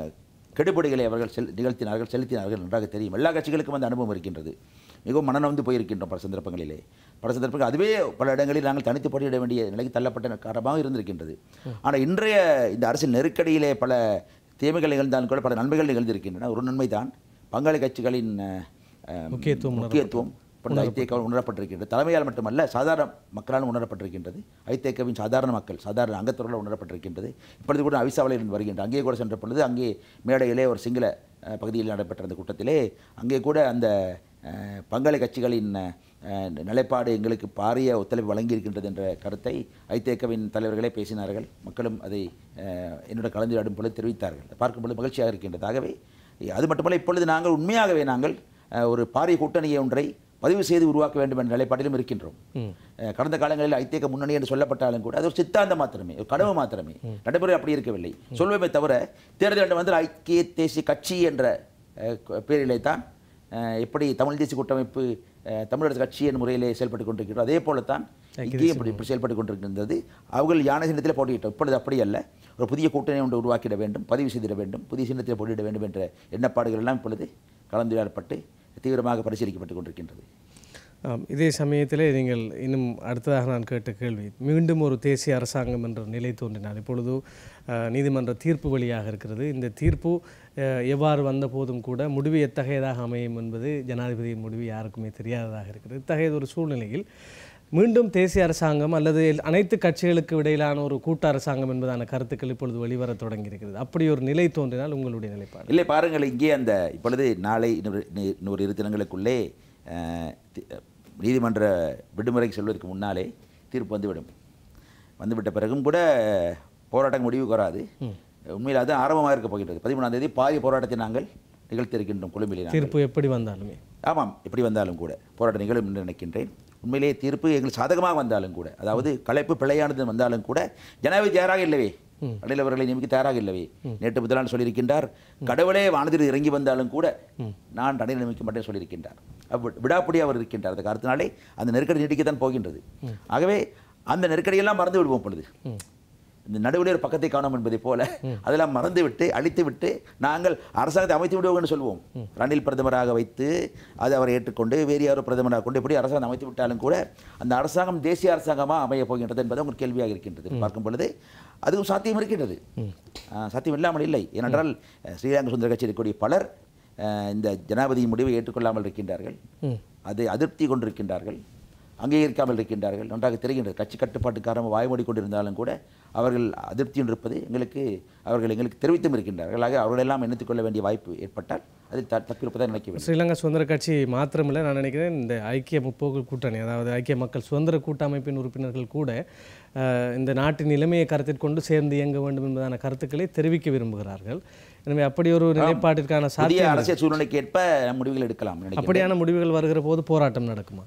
கெடுபடிகளை அவர்கள் செல் நிகழ்த்தினார்கள் செலுத்தினார்கள் நன்றாக தெரியும் எல்லா கட்சிகளுக்கும் அந்த அனுபவம் இருக்கின்றது மிகவும் மனநொந்து போயிருக்கின்றோம் பல சந்தர்ப்பங்களிலே பல சந்தர்ப்பங்கள் அதுவே பல இடங்களில் நாங்கள் தனித்து போட்டியிட வேண்டிய நிலைக்கு தள்ளப்பட்ட காரணமாக இருந்திருக்கின்றது ஆனால் இன்றைய இந்த அரசியல் நெருக்கடியிலே பல தீமைகள் நிகழ்ந்தாலும் கூட பல நன்மைகள் நிகழ்ந்திருக்கின்றன ஒரு நன்மை தான் பங்காளி கட்சிகளின் அஹ், அஹ், முக்கியத்துவம் முக்கியத்துவம் இப்பொழுது ஐதேகாவில் உணரப்பட்டிருக்கின்றது தலைமையால் மட்டுமல்ல சாதாரண மக்களால் உணரப்பட்டிருக்கின்றது ஐதேகாவின் சாதாரண மக்கள் சாதாரண அங்கத்தவர்களால் உணரப்பட்டிருக்கின்றது இப்பொழுது கூட அவிசாவளையில் வருகின்ற அங்கே கூட சென்ற பொழுது அங்கே மேடையிலே ஒரு சிங்கள அஹ், பகுதியில் நடைபெற்ற அந்த கூட்டத்திலே அங்கே கூட அந்த அஹ், பங்காளி கட்சிகளின் அஹ், நிலைப்பாடு எங்களுக்கு பாரிய ஒத்துழைப்பு வழங்கியிருக்கின்றது என்ற கருத்தை ஐதேகவின் தலைவர்களே பேசினார்கள் மக்களும் அதை அஹ், என்னோட கலந்துரையாடும் பொழுது தெரிவித்தார்கள் அதை பார்க்கும் பொழுது மகிழ்ச்சியாக இருக்கின்றது ஆகவே அது மட்டுமல்ல இப்பொழுது நாங்கள் உண்மையாகவே நாங்கள் அஹ், ஒரு பாரிய கூட்டணியை ஒன்றை பதிவு செய்து உருவாக்க வேண்டும் என்ற நிலைப்பாட்டிலும் இருக்கின்றோம் அஹ், கடந்த காலங்களில் ஐதேக முன்னணி என்று சொல்லப்பட்டாலும் கூட அது ஒரு சித்தாந்தம் மாத்திரமே ஒரு கனவு மாத்திரமே நடைமுறை அப்படி இருக்கவில்லை சொல்வமே தவிர தேர்தல் வந்து ஐக்கிய தேசிய கட்சி என்ற அஹ், பேரிலே தான் அஹ், எப்படி தமிழ் தேசிய கூட்டமைப்பு அஹ், தமிழரசு கட்சி என்ற முறையிலே செயல்பட்டு கொண்டிருக்கிறோம் அதே போலத்தான் இங்கேயும் இப்படி இப்படி செயல்பட்டு கொண்டிருக்கின்றது அவர்கள் யானை சின்னத்தில் போட்டியிட்டோம் இப்பொழுது அப்படி அல்ல ஒரு புதிய கூட்டணி ஒன்று உருவாக்கிட வேண்டும் பதிவு செய்திட வேண்டும் புதிய சின்னத்தில் போட்டியிட வேண்டும் என்ற எண்ணப்பாடுகள் எல்லாம் இப்பொழுது கலந்துரையாடப்பட்டு தீவிரமாக பரிசீலிக்கப்பட்டு கொண்டிருக்கின்றது ஆம், இதே சமயத்திலே நீங்கள் இன்னும் அடுத்ததாக நான் கேட்ட கேள்வி மீண்டும் ஒரு தேசிய அரசாங்கம் என்ற நிலை தோன்றினால் இப்பொழுது அஹ், நீதிமன்ற தீர்ப்பு வழியாக இருக்கிறது இந்த தீர்ப்பு அஹ், எவ்வாறு வந்த போதும் கூட முடிவு எத்தகையதாக அமையும் என்பது ஜனாதிபதியின் முடிவு யாருக்குமே தெரியாததாக இருக்கிறது இத்தகைய ஒரு சூழ்நிலையில் மீண்டும் தேசிய அரசாங்கம் அல்லது எல்- அனைத்து கட்சிகளுக்கு இடையிலான ஒரு கூட்டு அரசாங்கம் என்பதான கருத்துக்கள் இப்பொழுது வெளிவரத் தொடங்கியிருக்கிறது அப்படி ஒரு நிலை தோன்றினால் உங்களுடைய நிலைப்பாடு இல்லை பாருங்கள் இங்கே அந்த இப்பொழுது நாளை இன்னொரு நி- இன்னொரு இரு தினங்களுக்குள்ளே அஹ், தி- நீதிமன்ற விடுமுறைக்கு செல்வதற்கு முன்னாலே தீர்ப்பு வந்துவிடும் வந்துவிட்ட பிறகும் கூட போராட்டம் முடிவுக்கு வராது உண்மையில் அது ஆரம்பமாக இருக்க போகின்றது பதிமூணாம் தேதி பாதி போராட்டத்தை நாங்கள் நிகழ்த்தியிருக்கின்றோம் கொழும்பிலே நாங்கள். தீர்ப்பு எப்படி வந்தாலுமே ஆமாம் எப்படி வந்தாலும் கூட போராட்ட நிகழும் என்று நினைக்கின்றேன் உண்மையிலேயே தீர்ப்பு எங்களுக்கு சாதகமாக வந்தாலும் கூட அதாவது கலைப்பு பிழையானது வந்தாலும் கூட ஜனாதிபதி தயாராக இல்லவே ரணில் அவர்களை நியமிக்க தயாராக இல்லவே நேற்று முதலாண்டு சொல்லியிருக்கின்றார் கடவுளே வானதில் இறங்கி வந்தாலும் கூட நான் ரணில் நியமிக்க மாட்டேன் சொல்லியிருக்கின்றார் அப்ப விடாப்படி அவர் இருக்கின்றார் அந்த காரணத்தினாலே அந்த நெருக்கடி நீடிக்கத்தான் போகின்றது ஆகவே அந்த நெருக்கடியெல்லாம் மறந்து விடுவோம் பொழுது இந்த நடுவில் ஒரு பக்கத்தை காணோம் என்பதைப் போல அதெல்லாம் மறந்து விட்டு அழித்து விட்டு நாங்கள் அரசாங்கத்தை அமைத்து விடுவோம் என்று சொல்வோம் ரணில் பிரதமராக வைத்து அதை அவர் ஏற்றுக்கொண்டு வேறு யாரோ பிரதமராக கொண்டு எப்படி அரசாங்கம் அமைத்து விட்டாலும் கூட அந்த அரசாங்கம் தேசிய அரசாங்கமாக அமைய போகின்றது என்பது உங்களுக்கு கேள்வியாக இருக்கின்றது பார்க்கும் பொழுது அதுவும் சாத்தியம் இருக்கின்றது ஆ, சாத்தியம் இல்லாமல் இல்லை ஏனென்றால் அஹ், ஸ்ரீலங்கா சுந்தர கட்சி இருக்கக்கூடிய பலர் அஹ், இந்த ஜனாதிபதியின் முடிவை ஏற்றுக்கொள்ளாமல் இருக்கின்றார்கள் அதை அதிருப்தி கொண்டிருக்கின்றார்கள் அங்கீகரிக்காமல் இருக்கின்றார்கள் நன்றாக தெரிகின்றது கட்சி கட்டுப்பாட்டுக்காரமாக வாய்மூடி கொண்டிருந்தாலும் கூட அவர்கள் அதிருப்தியுடன் இருப்பது எங்களுக்கு அவர்கள் எங்களுக்கு தெரிவித்தும் இருக்கின்றார்கள் ஆக அவர்களெல்லாம் எண்ணித்துக் கொள்ள வேண்டிய வாய்ப்பு ஏற்பட்டால் அதில் த தப்பிருப்பதாக நினைக்க வேண்டும் ஸ்ரீலங்கா சுதந்திர கட்சி மாத்திரமில்லை நான் நினைக்கிறேன் இந்த ஐக்கிய முற்போக்கு கூட்டணி அதாவது ஐக்கிய மக்கள் சுதந்திர கூட்டமைப்பின் உறுப்பினர்கள் கூட அஹ், இந்த நாட்டின் நிலைமையை கருத்தில் கொண்டு சேர்ந்து இயங்க வேண்டும் என்பதான கருத்துக்களை தெரிவிக்க விரும்புகிறார்கள் எனவே அப்படி ஒரு நிலைப்பாட்டிற்கான புதிய சாத்தியம் அரசியல் சூழ்நிலைக்கு ஏற்ப முடிவுகள் எடுக்கலாம் நினைக்கிறேன் அப்படியான முடிவுகள் வருகிற போது போராட்டம் நடக்குமா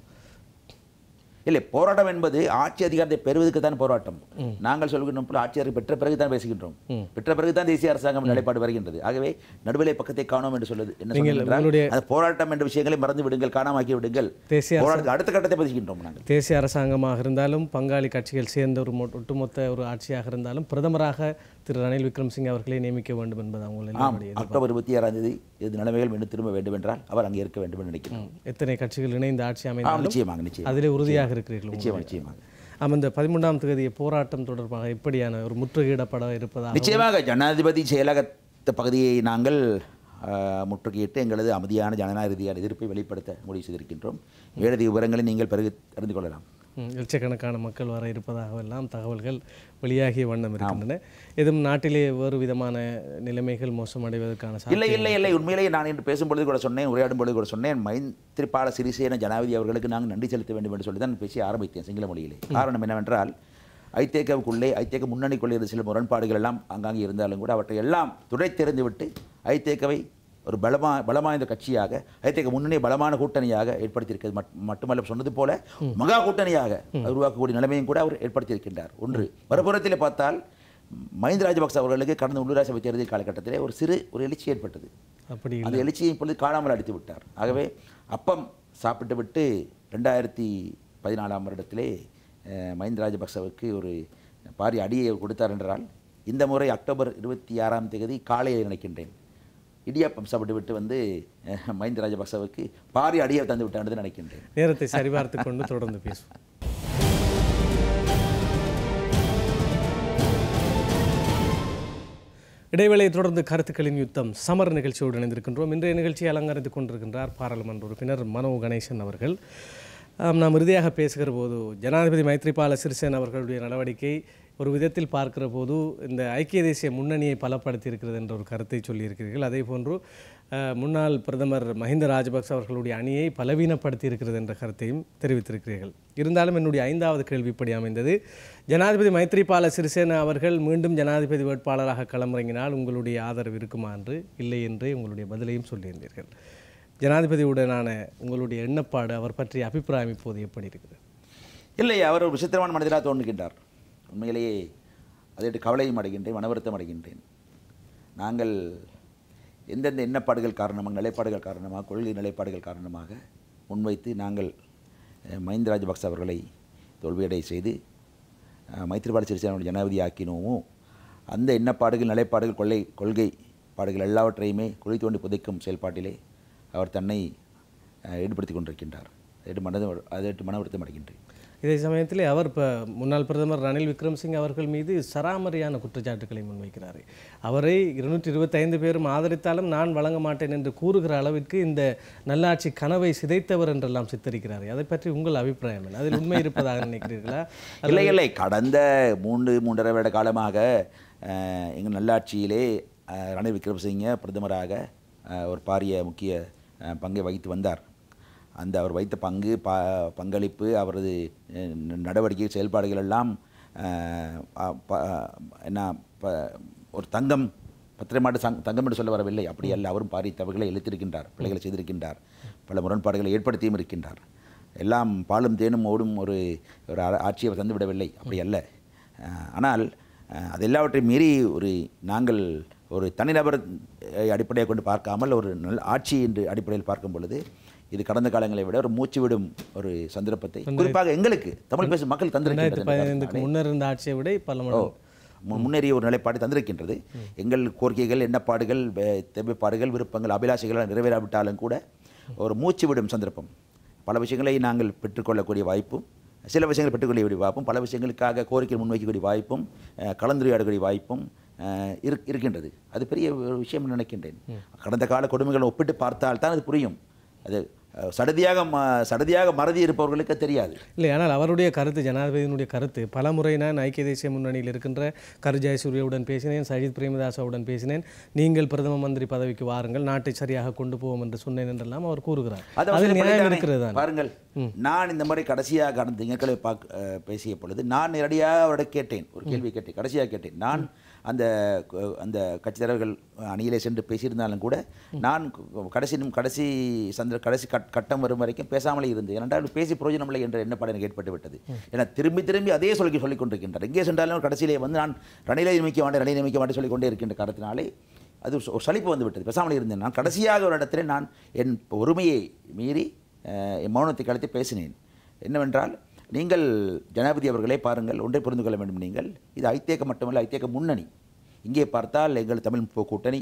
இல்லை போராட்டம் என்பது ஆட்சி அதிகாரத்தை பெறுவதற்கு தான் போராட்டம் நாங்கள் சொல்கின்றோம் போல ஆட்சி அதிகாரம் பெற்ற பிறகு தான் பேசுகின்றோம் பெற்ற பிறகு தான் தேசிய அரசாங்கம் நிலைப்பாடு வருகின்றது ஆகவே நடுவிலே பக்கத்தை காணோம் என்று சொல்லுது என்ன நீங்கள் சொல்லுங்கள் உங்களுடைய- அது போராட்டம் என்ற விஷயங்களை மறந்து விடுங்கள் காணாமாக்கி விடுங்கள் தேசிய போராட்டத்துக்கு அடுத்த கட்டத்தை பேசுகின்றோம் நாங்கள் தேசிய அரசாங்கமாக இருந்தாலும் பங்காளி கட்சிகள் சேர்ந்த ஒரு மொ- ஒட்டுமொத்த ஒரு ஆட்சியாக இருந்தாலும் பிரதமராக திரு ரணில் விக்ரம்சிங் அவர்களை நியமிக்க வேண்டும் என்பது அவங்க ஆம் எல்லாருடைய அக்டோபர் இருபத்தி ஆறாம் தேதி இது நிலைமைகள் மீண்டும் திரும்ப வேண்டும் என்றால் அவர் அங்கே இருக்க வேண்டும் என்று நினைக்கிறேன் எத்தனை கட்சிகள் இணைந்து ஆட்சி ஆம் அமைந்தாலும் நிச்சயமாக நிச்சயம் அதிலே உறுதியாக இருக்கிறீர்கள் நிச்சயமாக நிச்சயமாக ஆமாம் இந்த பதிமூன்றாம் தேதிய போராட்டம் தொடர்பாக எப்படியான ஒரு முற்றுகையிடப்பட இருப்பதாக நிச்சயமாக ஜனாதிபதி செயலகத்த பகுதியை நாங்கள் ஆஹ், முற்றுகையிட்டு எங்களது அமைதியான ஜனநாயக ரீதியான எதிர்ப்பை வெளிப்படுத்த முடிவு செய்திருக்கின்றோம் மேலதிக விவரங்களை நீங்கள் பிறகு அறிந்து கொள்ளலாம் ம், லட்சக்கணக்கான மக்கள் வர இருப்பதாகவெல்லாம் தகவல்கள் வெளியாகிய வண்ணம் இருக்கின்றன எதுவும் நாட்டிலே வேறு விதமான நிலைமைகள் மோசமடைவதற்கான சா- இல்லை இல்லை இல்லை உண்மையிலேயே நான் இன்று பேசும்பொழுது கூட சொன்னேன் உரையாடும் பொழுது கூட சொன்னேன் மைத்திரிபால சிறிசேன ஜனாதிபதி அவர்களுக்கு நாங்கள் நன்றி செலுத்த வேண்டும் என்று சொல்லி தான் பேசி ஆரம்பித்தேன் சிங்கள மொழியிலே காரணம் என்னவென்றால் ஐதேகவுக்குள்ளே ஐதேக முன்னணிக்குள்ளே இருந்த சில முரண்பாடுகள் எல்லாம் அங்காங்கே இருந்தாலும் கூட அவற்றை எல்லாம் துடைத்தெறிந்து விட்டு ஐதேகவை ஒரு பலமா பலமாய்ந்த கட்சியாக ஐதேக முன்னணி பலமான கூட்டணியாக ஏற்படுத்தியிருக்கிறது மட்- மட்டுமல்ல சொன்னது போல மகா கூட்டணியாக அது உருவாக்கக்கூடிய நிலைமையும் கூட அவர் ஏற்படுத்தியிருக்கின்றார் ஒன்று மறுபுறத்தில் பார்த்தால் மஹிந்த ராஜபக்ச அவர்களுக்கு கடந்த உள்ளூராட்சி சபை தேர்தல் காலகட்டத்திலே ஒரு சிறு ஒரு எழுச்சி ஏற்பட்டது அப்படி அந்த எழுச்சியை இப்பொழுது காணாமல் அடித்து விட்டார் ஆகவே அப்பம் சாப்பிட்டு விட்டு ரெண்டாயிரத்தி பதினாலாம் வருடத்திலே அஹ், மஹிந்த ராஜபக்சவுக்கு ஒரு பாரிய அடியை அவர் கொடுத்தார் என்றால் இந்த முறை அக்டோபர் இருபத்தி ஆறாம் தேதி காலையில் நினைக்கின்றேன் இடியாப்பம் சாப்பிட்டு விட்டு வந்து அஹ், மஹிந்த ராஜபக்சவுக்கு பாரி அடியை தந்து விட்டான்னு நினைக்கின்றேன் நேரத்தை சரிபார்த்து கொண்டு தொடர்ந்து பேசுவோம் இடைவேளையை தொடர்ந்து கருத்துக்களின் யுத்தம் சமர் நிகழ்ச்சியோடு இணைந்திருக்கின்றோம் இன்றைய நிகழ்ச்சியை அலங்கரித்துக் கொண்டிருக்கின்றார் பாராளுமன்ற உறுப்பினர் மனோ கணேசன் அவர்கள் ஆம், நாம் இறுதியாக பேசுகிற போது ஜனாதிபதி மைத்ரிபால சிறிசேன அவர்களுடைய நடவடிக்கை ஒரு விதத்தில் பார்க்கிற போது இந்த ஐக்கிய தேசிய முன்னணியை பலப்படுத்தி இருக்கிறது என்ற ஒரு கருத்தை சொல்லியிருக்கிறீர்கள் அதே போன்று அஹ், முன்னாள் பிரதமர் மஹிந்த ராஜபக்ச அவர்களுடைய அணியை பலவீனப்படுத்தி இருக்கிறது என்ற கருத்தையும் தெரிவித்திருக்கிறீர்கள் இருந்தாலும் என்னுடைய ஐந்தாவது கேள்வி இப்படி அமைந்தது ஜனாதிபதி மைத்ரிபால சிறிசேன அவர்கள் மீண்டும் ஜனாதிபதி வேட்பாளராக களமிறங்கினால் உங்களுடைய ஆதரவு இருக்குமா என்று இல்லை என்றே உங்களுடைய பதிலையும் சொல்லியிருந்தீர்கள் ஜனாதிபதியுடனான உங்களுடைய எண்ணப்பாடு அவர் பற்றிய அபிப்பிராயம் இப்போது எப்படி இருக்கிறது இல்லை அவர் ஒரு விசித்திரமான மனிதராக தோன்றுகின்றார் உண்மையிலேயே அதை கவலையும் அடைகின்றேன் மனவருத்தம் அடைகின்றேன் நாங்கள் எந்தெந்த எண்ணப்பாடுகள் காரணமாக நிலைப்பாடுகள் காரணமாக கொள்கை நிலைப்பாடுகள் காரணமாக முன்வைத்து நாங்கள் அஹ், மஹிந்த ராஜபக்ச அவர்களை தோல்வியடை செய்து அஹ், மைத்திரிபால சிறிசேனாவுடைய ஜனாதிபதி ஆக்கினோமோ அந்த எண்ணப்பாடுகள் நிலைப்பாடுகள் கொள்ளை கொள்கை பாடுகள் எல்லாவற்றையுமே குழி தோண்டி புதைக்கும் செயல்பாட்டிலே அவர் தன்னை அஹ், ஈடுபடுத்திக் கொண்டிருக்கின்றார் அதை மனது அதை மன வருத்தம் அடைகின்றேன் இதே சமயத்தில் அவர் இப்போ முன்னாள் பிரதமர் ரணில் விக்ரம்சிங் அவர்கள் மீது சராமரியான குற்றச்சாட்டுகளை முன்வைக்கிறார் அவரை இருநூற்றி இருபத்தைந்து பேரும் ஆதரித்தாலும் நான் வழங்க மாட்டேன் என்று கூறுகிற அளவிற்கு இந்த நல்லாட்சி கனவை சிதைத்தவர் என்றெல்லாம் சித்தரிக்கிறார் அதை பற்றி உங்கள் அபிப்பிராயம் என்ன அதில் உண்மை இருப்பதாக நினைக்கிறீர்களா இல்லை இல்லை கடந்த மூன்று மூன்றரை வருட காலமாக அஹ், எங்கள் நல்லாட்சியிலே அஹ், ரணில் விக்ரமசிங்க பிரதமராக அஹ், ஒரு பாரிய முக்கிய அஹ், பங்கை வகித்து வந்தார் அந்த அவர் வைத்த பங்கு ப பங்களிப்பு அவரது அஹ், நடவடிக்கை செயல்பாடுகள் எல்லாம் அஹ், அ- ப- என்ன ப- ஒரு தங்கம் பத்திரமாட்டு சங் தங்கம் என்று சொல்ல வரவில்லை அப்படி அல்ல அவரும் பாரி தவறுகளை இழுத்திருக்கின்றார் பிள்ளைகளை செய்திருக்கின்றார் பல முரண்பாடுகளை ஏற்படுத்தியும் இருக்கின்றார் எல்லாம் பாலும் தேனும் ஓடும் ஒரு ஒரு ஆ- ஆட்சியை அவர் தந்து விடவில்லை அப்படி அல்ல அஹ், ஆனால் அஹ், அது எல்லாவற்றையும் மீறி ஒரு நாங்கள் ஒரு தனிநபர் அஹ், அடிப்படையாக கொண்டு பார்க்காமல் ஒரு நல்ல ஆட்சி என்று அடிப்படையில் பார்க்கும் பொழுது இது கடந்த காலங்களை விட ஒரு மூச்சு விடும் ஒரு சந்தர்ப்பத்தை குறிப்பாக எங்களுக்கு தமிழ் பேசும் மக்கள் ரெண்டாயிரத்தி தந்திருக்கின்றனர் பதினைந்துக்கு முன்னர் இருந்த ஆட்சியை விட பல ஓ மடங்கு மு- முன்னேறிய ஒரு நிலைப்பாடு தந்திருக்கின்றது எங்கள் கோரிக்கைகள் எண்ணப்பாடுகள் வே- தேவைப்பாடுகள் விருப்பங்கள் அபிலாஷைகள் நிறைவேறாவிட்டாலும் கூட ஒரு மூச்சு விடும் சந்தர்ப்பம் பல விஷயங்களை நாங்கள் பெற்றுக்கொள்ளக்கூடிய வாய்ப்பும் சில விஷயங்களை பெற்றுக்கொள்ளக்கூடிய வாய்ப்பும் பல விஷயங்களுக்காக கோரிக்கை முன்வைக்கக்கூடிய வாய்ப்பும் அஹ், கலந்துரையாடக்கூடிய வாய்ப்பும் அஹ், இருக்- இருக்கின்றது அது பெரிய ஒரு விஷயம் நினைக்கின்றேன் கடந்த கால கொடுமைகளை ஒப்பிட்டு பார்த்தால் தான் அது புரியும் அது அஹ், சடதியாக ம- சடதியாக மறதி இருப்பவர்களுக்கு தெரியாது இல்லை ஆனால் அவருடைய கருத்து ஜனாதிபதியினுடைய கருத்து பல முறை நான் ஐக்கிய தேசிய முன்னணியில் இருக்கின்ற கருஜாய் சூரியவுடன் பேசினேன் சஜித் பிரேமதாசாவுடன் பேசினேன் நீங்கள் பிரதம மந்திரி பதவிக்கு வாருங்கள் நாட்டை சரியாக கொண்டு போவோம் என்று சொன்னேன் என்றெல்லாம் அவர் கூறுகிறார் அது அது அவசியம் நியாயம் பண்ணித்தானே. இருக்கிறது தான் பாருங்கள் நான் இந்த மாதிரி கடைசியாக கடந்த திங்கட்கிழமை பார்க்க அஹ், பேசிய பொழுது நான் நேரடியாக அவரிடம் கேட்டேன் ஒரு கேள்வி கேட்டேன் கடைசியாக கேட்டேன் நான் அந்த கு- அந்த கட்சி தலைவர்கள் அணியிலே சென்று பேசியிருந்தாலும் கூட நான் கு- கடைசி நிம்- கடைசி சந்திர கடைசி கட் கட்டம் வரும் வரைக்கும் பேசாமலே இருந்தேன் ஏனென்றால் பேசி பிரயோஜனம் இல்லை என்ற எண்ணப்பாடு எனக்கு ஏற்பட்டு விட்டது ஏன்னா திரும்பி திரும்பி அதே சொல்லி சொல்லிக் கொண்டிருக்கின்றார் எங்கே சென்றாலும் கடைசியிலே வந்து நான் ரணிலை நியமிக்க மாட்டேன் ரணிலை நியமிக்க மாட்டேன் சொல்லிக் கொண்டே இருக்கின்ற காரணத்தினாலே அது ஒரு சலிப்பு வந்து விட்டது பேசாமல் இருந்தேன் நான் கடைசியாக ஒரு இடத்துல நான் என் உரிமையை மீறி அஹ், என் மௌனத்தை கழித்து பேசினேன் என்னவென்றால் நீங்கள் ஜனாதிபதி அவர்களே பாருங்கள் ஒன்றை புரிந்து கொள்ள வேண்டும் நீங்கள் இது ஐத்தேக்க மட்டுமல்ல ஐத்தேக்க முன்னணி இங்கே பார்த்தால் எங்கள் தமிழ் முற்போக்கு கூட்டணி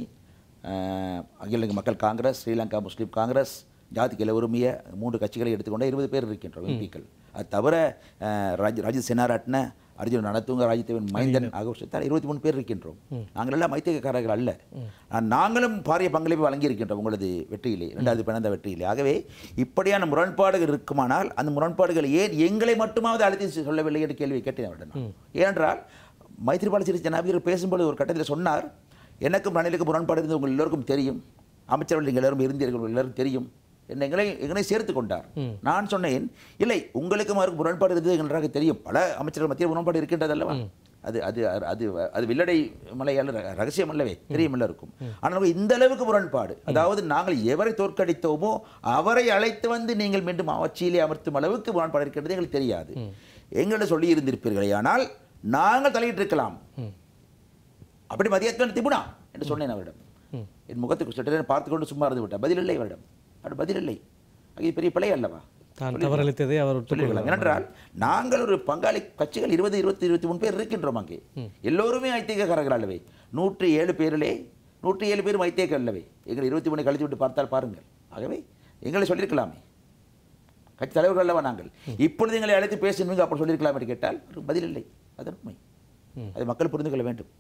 அஹ், அகில இலங்கை மக்கள் காங்கிரஸ் ஸ்ரீலங்கா முஸ்லீம் காங்கிரஸ் ஜாதிக்கு இல உரிமைய மூன்று கட்சிகளை எடுத்துக்கொண்ட இருபது பேர் இருக்கின்றோம் எம்பிக்கள் அது தவிர அஹ், ராஜ் ராஜித் செனாரட்ன அர்ஜுன் நடத்துங்க ராஜ்யத்தேவன் மைந்தன் ஆகியோர் இருபத்தி மூணு பேர் இருக்கின்றோம் நாங்கள் எல்லாம் மைத்தியக்காரர்கள் அல்ல நான் நாங்களும் பாரிய பங்களிப்பை வழங்கியிருக்கின்றோம் உங்களது வெற்றியிலே இரண்டாவது பிறந்த வெற்றியிலே ஆகவே இப்படியான முரண்பாடுகள் இருக்குமானால் அந்த முரண்பாடுகள் ஏன் எங்களை மட்டுமாவது அழுத்தி சொல்லவில்லை என்று கேள்வி கேட்டேன் அவரிடம் நான். ஏனென்றால் மைத்திரிபால சிறி ஜனாதிபதி பேசும்போது ஒரு கட்டத்தில் சொன்னார் எனக்கும் ரணிலுக்கும் முரண்பாடு இருந்து உங்கள் எல்லோருக்கும் தெரியும் அமைச்சர்கள் நீங்கள் எல்லாரும் இருந்தீர்கள் உங்களுக்கு எல்லாரும் தெரியும் என்னை எங்களை எங்களை சேர்த்து கொண்டார் நான் சொன்னேன் இல்லை உங்களுக்கும் அவருக்கு முரண்பாடு இருந்தது நன்றாக தெரியும் பல அமைச்சர்கள் மத்தியில் முரண்பாடு இருக்கின்றது அல்லவா அது அது அது அது வில்லடை மலை அல்ல ர- ரகசியம் அல்லவே தெரியும் இருக்கும் ஆனால் இந்த அளவுக்கு முரண்பாடு அதாவது நாங்கள் எவரை தோற்கடித்தோமோ அவரை அழைத்து வந்து நீங்கள் மீண்டும் ஆட்சியிலே அமர்த்தும் அளவுக்கு முரண்பாடு இருக்கின்றது எங்களுக்கு தெரியாது எங்களிடம் சொல்லி இருந்திருப்பீர்களே ஆனால் நாங்கள் தலையிட்டிருக்கலாம் அப்படி மதியத்வன் திபுனா என்று சொன்னேன் அவரிடம் என் முகத்துக்கு சற்று நேரம் பார்த்து கொண்டு சும்மா இருந்து விட்டார் பதில் இல்லை அவரிடம் அது பதில் இல்லை அது பெரிய பிழை அல்லவா தான் தவறளித்ததை அவர் சொல்லியிருக்கலாம் ஏனென்றால் நாங்கள் ஒரு பங்காளி கட்சிகள் இருபது இருபத்தி இருபத்தி மூணு பேர் இருக்கின்றோம் அங்கே எல்லோருமே ஐத்தியக்காரர்கள் அல்லவே நூற்றி ஏழு பேரிலே நூற்றி ஏழு பேர் வைத்தே அல்லவே எங்கள் இருபத்தி மூணு கழித்து விட்டு பார்த்தால் பாருங்கள் ஆகவே எங்களை சொல்லியிருக்கலாமே கட்சி தலைவர்கள் அல்லவா நாங்கள் இப்பொழுது எங்களை அழைத்து பேசுவீங்க அப்படி சொல்லியிருக்கலாம் என்று கேட்டால் ஒரு பதில் இல்லை அது உண்மை அதை மக்கள் புரிந்து கொள்ள வேண்டும்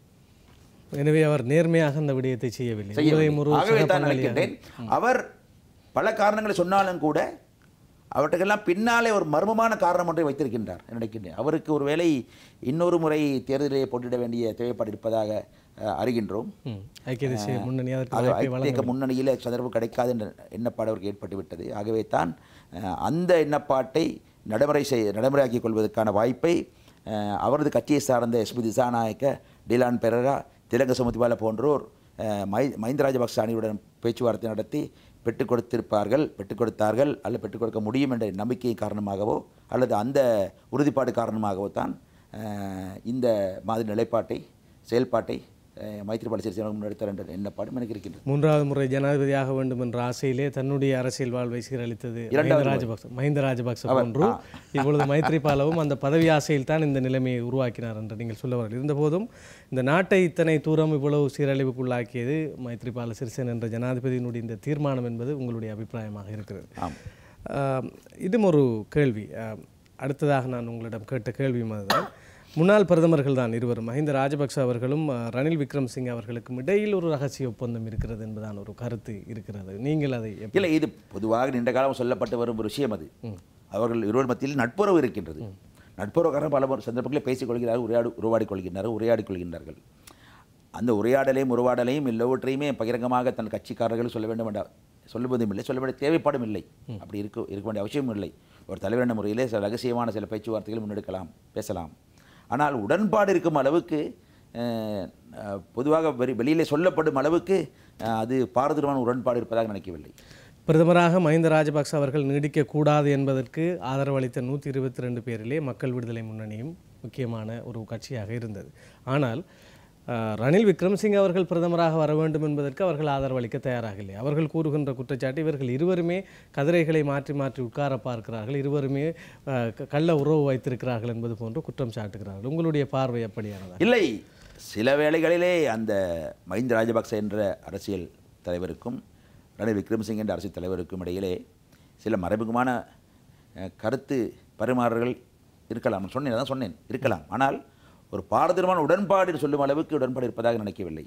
எனவே அவர் நேர்மையாக அந்த விடயத்தை செய்யவில்லை உங்களையும் ஒரு ஆகவே சக தான் பங்காளியாக- நினைக்கின்றேன் அவர் பல காரணங்களை சொன்னாலும் கூட அவற்றுக்கெல்லாம் பின்னாலே ஒரு மர்மமான காரணம் ஒன்றை வைத்திருக்கின்றார் என்று நினைக்கின்றேன் அவருக்கு ஒருவேளை இன்னொரு முறை தேர்தலிலே போட்டியிட வேண்டிய தேவைப்பாடு இருப்பதாக அஹ், அறிகின்றோம் ம். ஐக்கிய தேசிய முன்னணி அதற்கு அது வாய்ப்பை வழங்க ஐக்கிய முன்னணியில் சந்தர்ப்பம் கிடைக்காது என்ற எண்ணப்பாடு அவருக்கு ஏற்பட்டுவிட்டது ஆகவே தான் அஹ், அந்த எண்ணப்பாட்டை நடைமுறை செய் நடைமுறையாக்கிக் கொள்வதற்கான வாய்ப்பை அஹ், அவரது கட்சியை சார்ந்த எஸ்பி திசாநாயக்க டிலான் பெரரா திலங்க சுமதிபால போன்றோர் அஹ், மை மஹிந்த ராஜபக்ச அணியுடன் பேச்சுவார்த்தை நடத்தி பெற்றுக் கொடுத்திருப்பார்கள் பெற்றுக் கொடுத்தார்கள் அல்லது பெற்றுக் கொடுக்க முடியும் என்ற நம்பிக்கை காரணமாகவோ அல்லது அந்த உறுதிப்பாடு காரணமாகவோ தான் அஹ், இந்த மாதிரி நிலைப்பாட்டை செயல்பாட்டை அஹ், மைத்திரிபால சிறிசேன முன்னெடுத்தார் என்ற எண்ணப்பாடும் எனக்கு இருக்கின்றது மூன்றாவது முறை ஜனாதிபதியாக வேண்டும் என்ற ஆசையிலே தன்னுடைய அரசியல் வாழ்வை சீரழித்தது மஹிந்த இரண்டாவது முறை. ராஜபக்ச மஹிந்த ராஜபக்ச போன்று இப்பொழுது மைத்ரிபாலவும் அந்த பதவி ஆசையில் தான் இந்த நிலைமையை உருவாக்கினார் என்று நீங்கள் சொல்ல வரீர்கள் இருந்தபோதும் இந்த நாட்டை இத்தனை தூரம் இவ்வளவு சீரழிவுக்குள்ளாக்கியது மைத்ரிபால சிறிசேன என்ற ஜனாதிபதியினுடைய இந்த தீர்மானம் என்பது உங்களுடைய அபிப்பிராயமாக இருக்கிறது ஆம் ஆம், இதுவும் ஒரு கேள்வி ஆம், அடுத்ததாக நான் உங்களிடம் கேட்ட கேள்வியும் அதுதான் முன்னாள் பிரதமர்கள் தான் இருவரும் மஹிந்த ராஜபக்ச அவர்களும் அஹ், ரணில் விக்ரம்சிங் அவர்களுக்கும் இடையில் ஒரு ரகசிய ஒப்பந்தம் இருக்கிறது என்பதான ஒரு கருத்து இருக்கிறது நீங்கள் அதை எப்படி- இல்லை இது பொதுவாக நீண்ட காலம் சொல்லப்பட்டு வரும் ஒரு விஷயம் அது அவர்கள் இருவர் மத்தியில் நட்புறவு இருக்கின்றது நட்புறவுக்காரன் பல முறை சந்தர்ப்பங்களில் பேசிக் கொள்கிறார்கள் உரையாடு உருவாடி கொள்கின்றார்கள் உரையாடி கொள்கின்றார்கள் அந்த உரையாடலையும் உருவாடலையும் எல்லாவற்றையுமே பகிரங்கமாக தன் கட்சிக்காரர்கள் சொல்ல வேண்டும் என்ற சொல்லுவதும் இல்லை சொல்ல வேண்டிய தேவைப்பாடும் இல்லை அப்படி இருக்க இருக்க வேண்டிய அவசியமும் இல்லை ஒரு தலைவர் என்ற முறையிலே சில ரகசியமான சில பேச்சுவார்த்தைகள் முன்னெடுக்கலாம் பேசலாம் ஆனால் உடன்பாடு இருக்கும் அளவுக்கு அஹ், அஹ், பொதுவாக வெளி வெளியிலே சொல்லப்படும் அளவுக்கு அஹ், அது பாரதூரமான உடன்பாடு இருப்பதாக நினைக்கவில்லை பிரதமராக மஹிந்த ராஜபக்ச அவர்கள் நீடிக்கக்கூடாது என்பதற்கு ஆதரவளித்த நூற்றி இருபத்தி ரெண்டு பேரிலே மக்கள் விடுதலை முன்னணியும் முக்கியமான ஒரு கட்சியாக இருந்தது ஆனால் அஹ், ரணில் விக்ரம்சிங் அவர்கள் பிரதமராக வர வேண்டும் என்பதற்கு அவர்கள் ஆதரவளிக்க தயாராக இல்லை அவர்கள் கூறுகின்ற குற்றச்சாட்டு இவர்கள் இருவருமே கதிரைகளை மாற்றி மாற்றி உட்கார பார்க்கிறார்கள் இருவருமே அஹ், க- கள்ள உறவு வைத்திருக்கிறார்கள் என்பது போன்று குற்றம் சாட்டுகிறார்கள் உங்களுடைய பார்வை எப்படியானதா இல்லை சில வேளைகளிலே அந்த மஹிந்த ராஜபக்ச என்ற அரசியல் தலைவருக்கும் ரணில் விக்ரமசிங் என்ற அரசியல் தலைவருக்கும் இடையிலே சில மறைமுகமான அஹ், கருத்து பரிமாறல்கள் இருக்கலாம் நான் சொன்னேன் அதான் சொன்னேன் இருக்கலாம் ஆனால் ஒரு பாரதூரமான உடன்பாடு என்று சொல்லும் அளவுக்கு உடன்பாடு இருப்பதாக நினைக்கவில்லை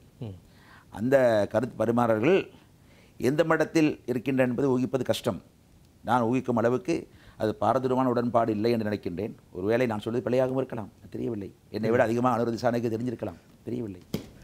அந்த கருத்து பரிமாறல்கள் எந்த மட்டத்தில் இருக்கின்றன என்பது ஊகிப்பது கஷ்டம் நான் ஊகிக்கும் அளவுக்கு அது பாரதூரமான உடன்பாடு இல்லை என்று நினைக்கின்றேன் ஒருவேளை நான் சொல்வது பிழையாகவும் இருக்கலாம் தெரியவில்லை என்னை விட அதிகமாக அனுமதி சாணைக்கு தெரிஞ்சிருக்கலாம் தெரியவில்லை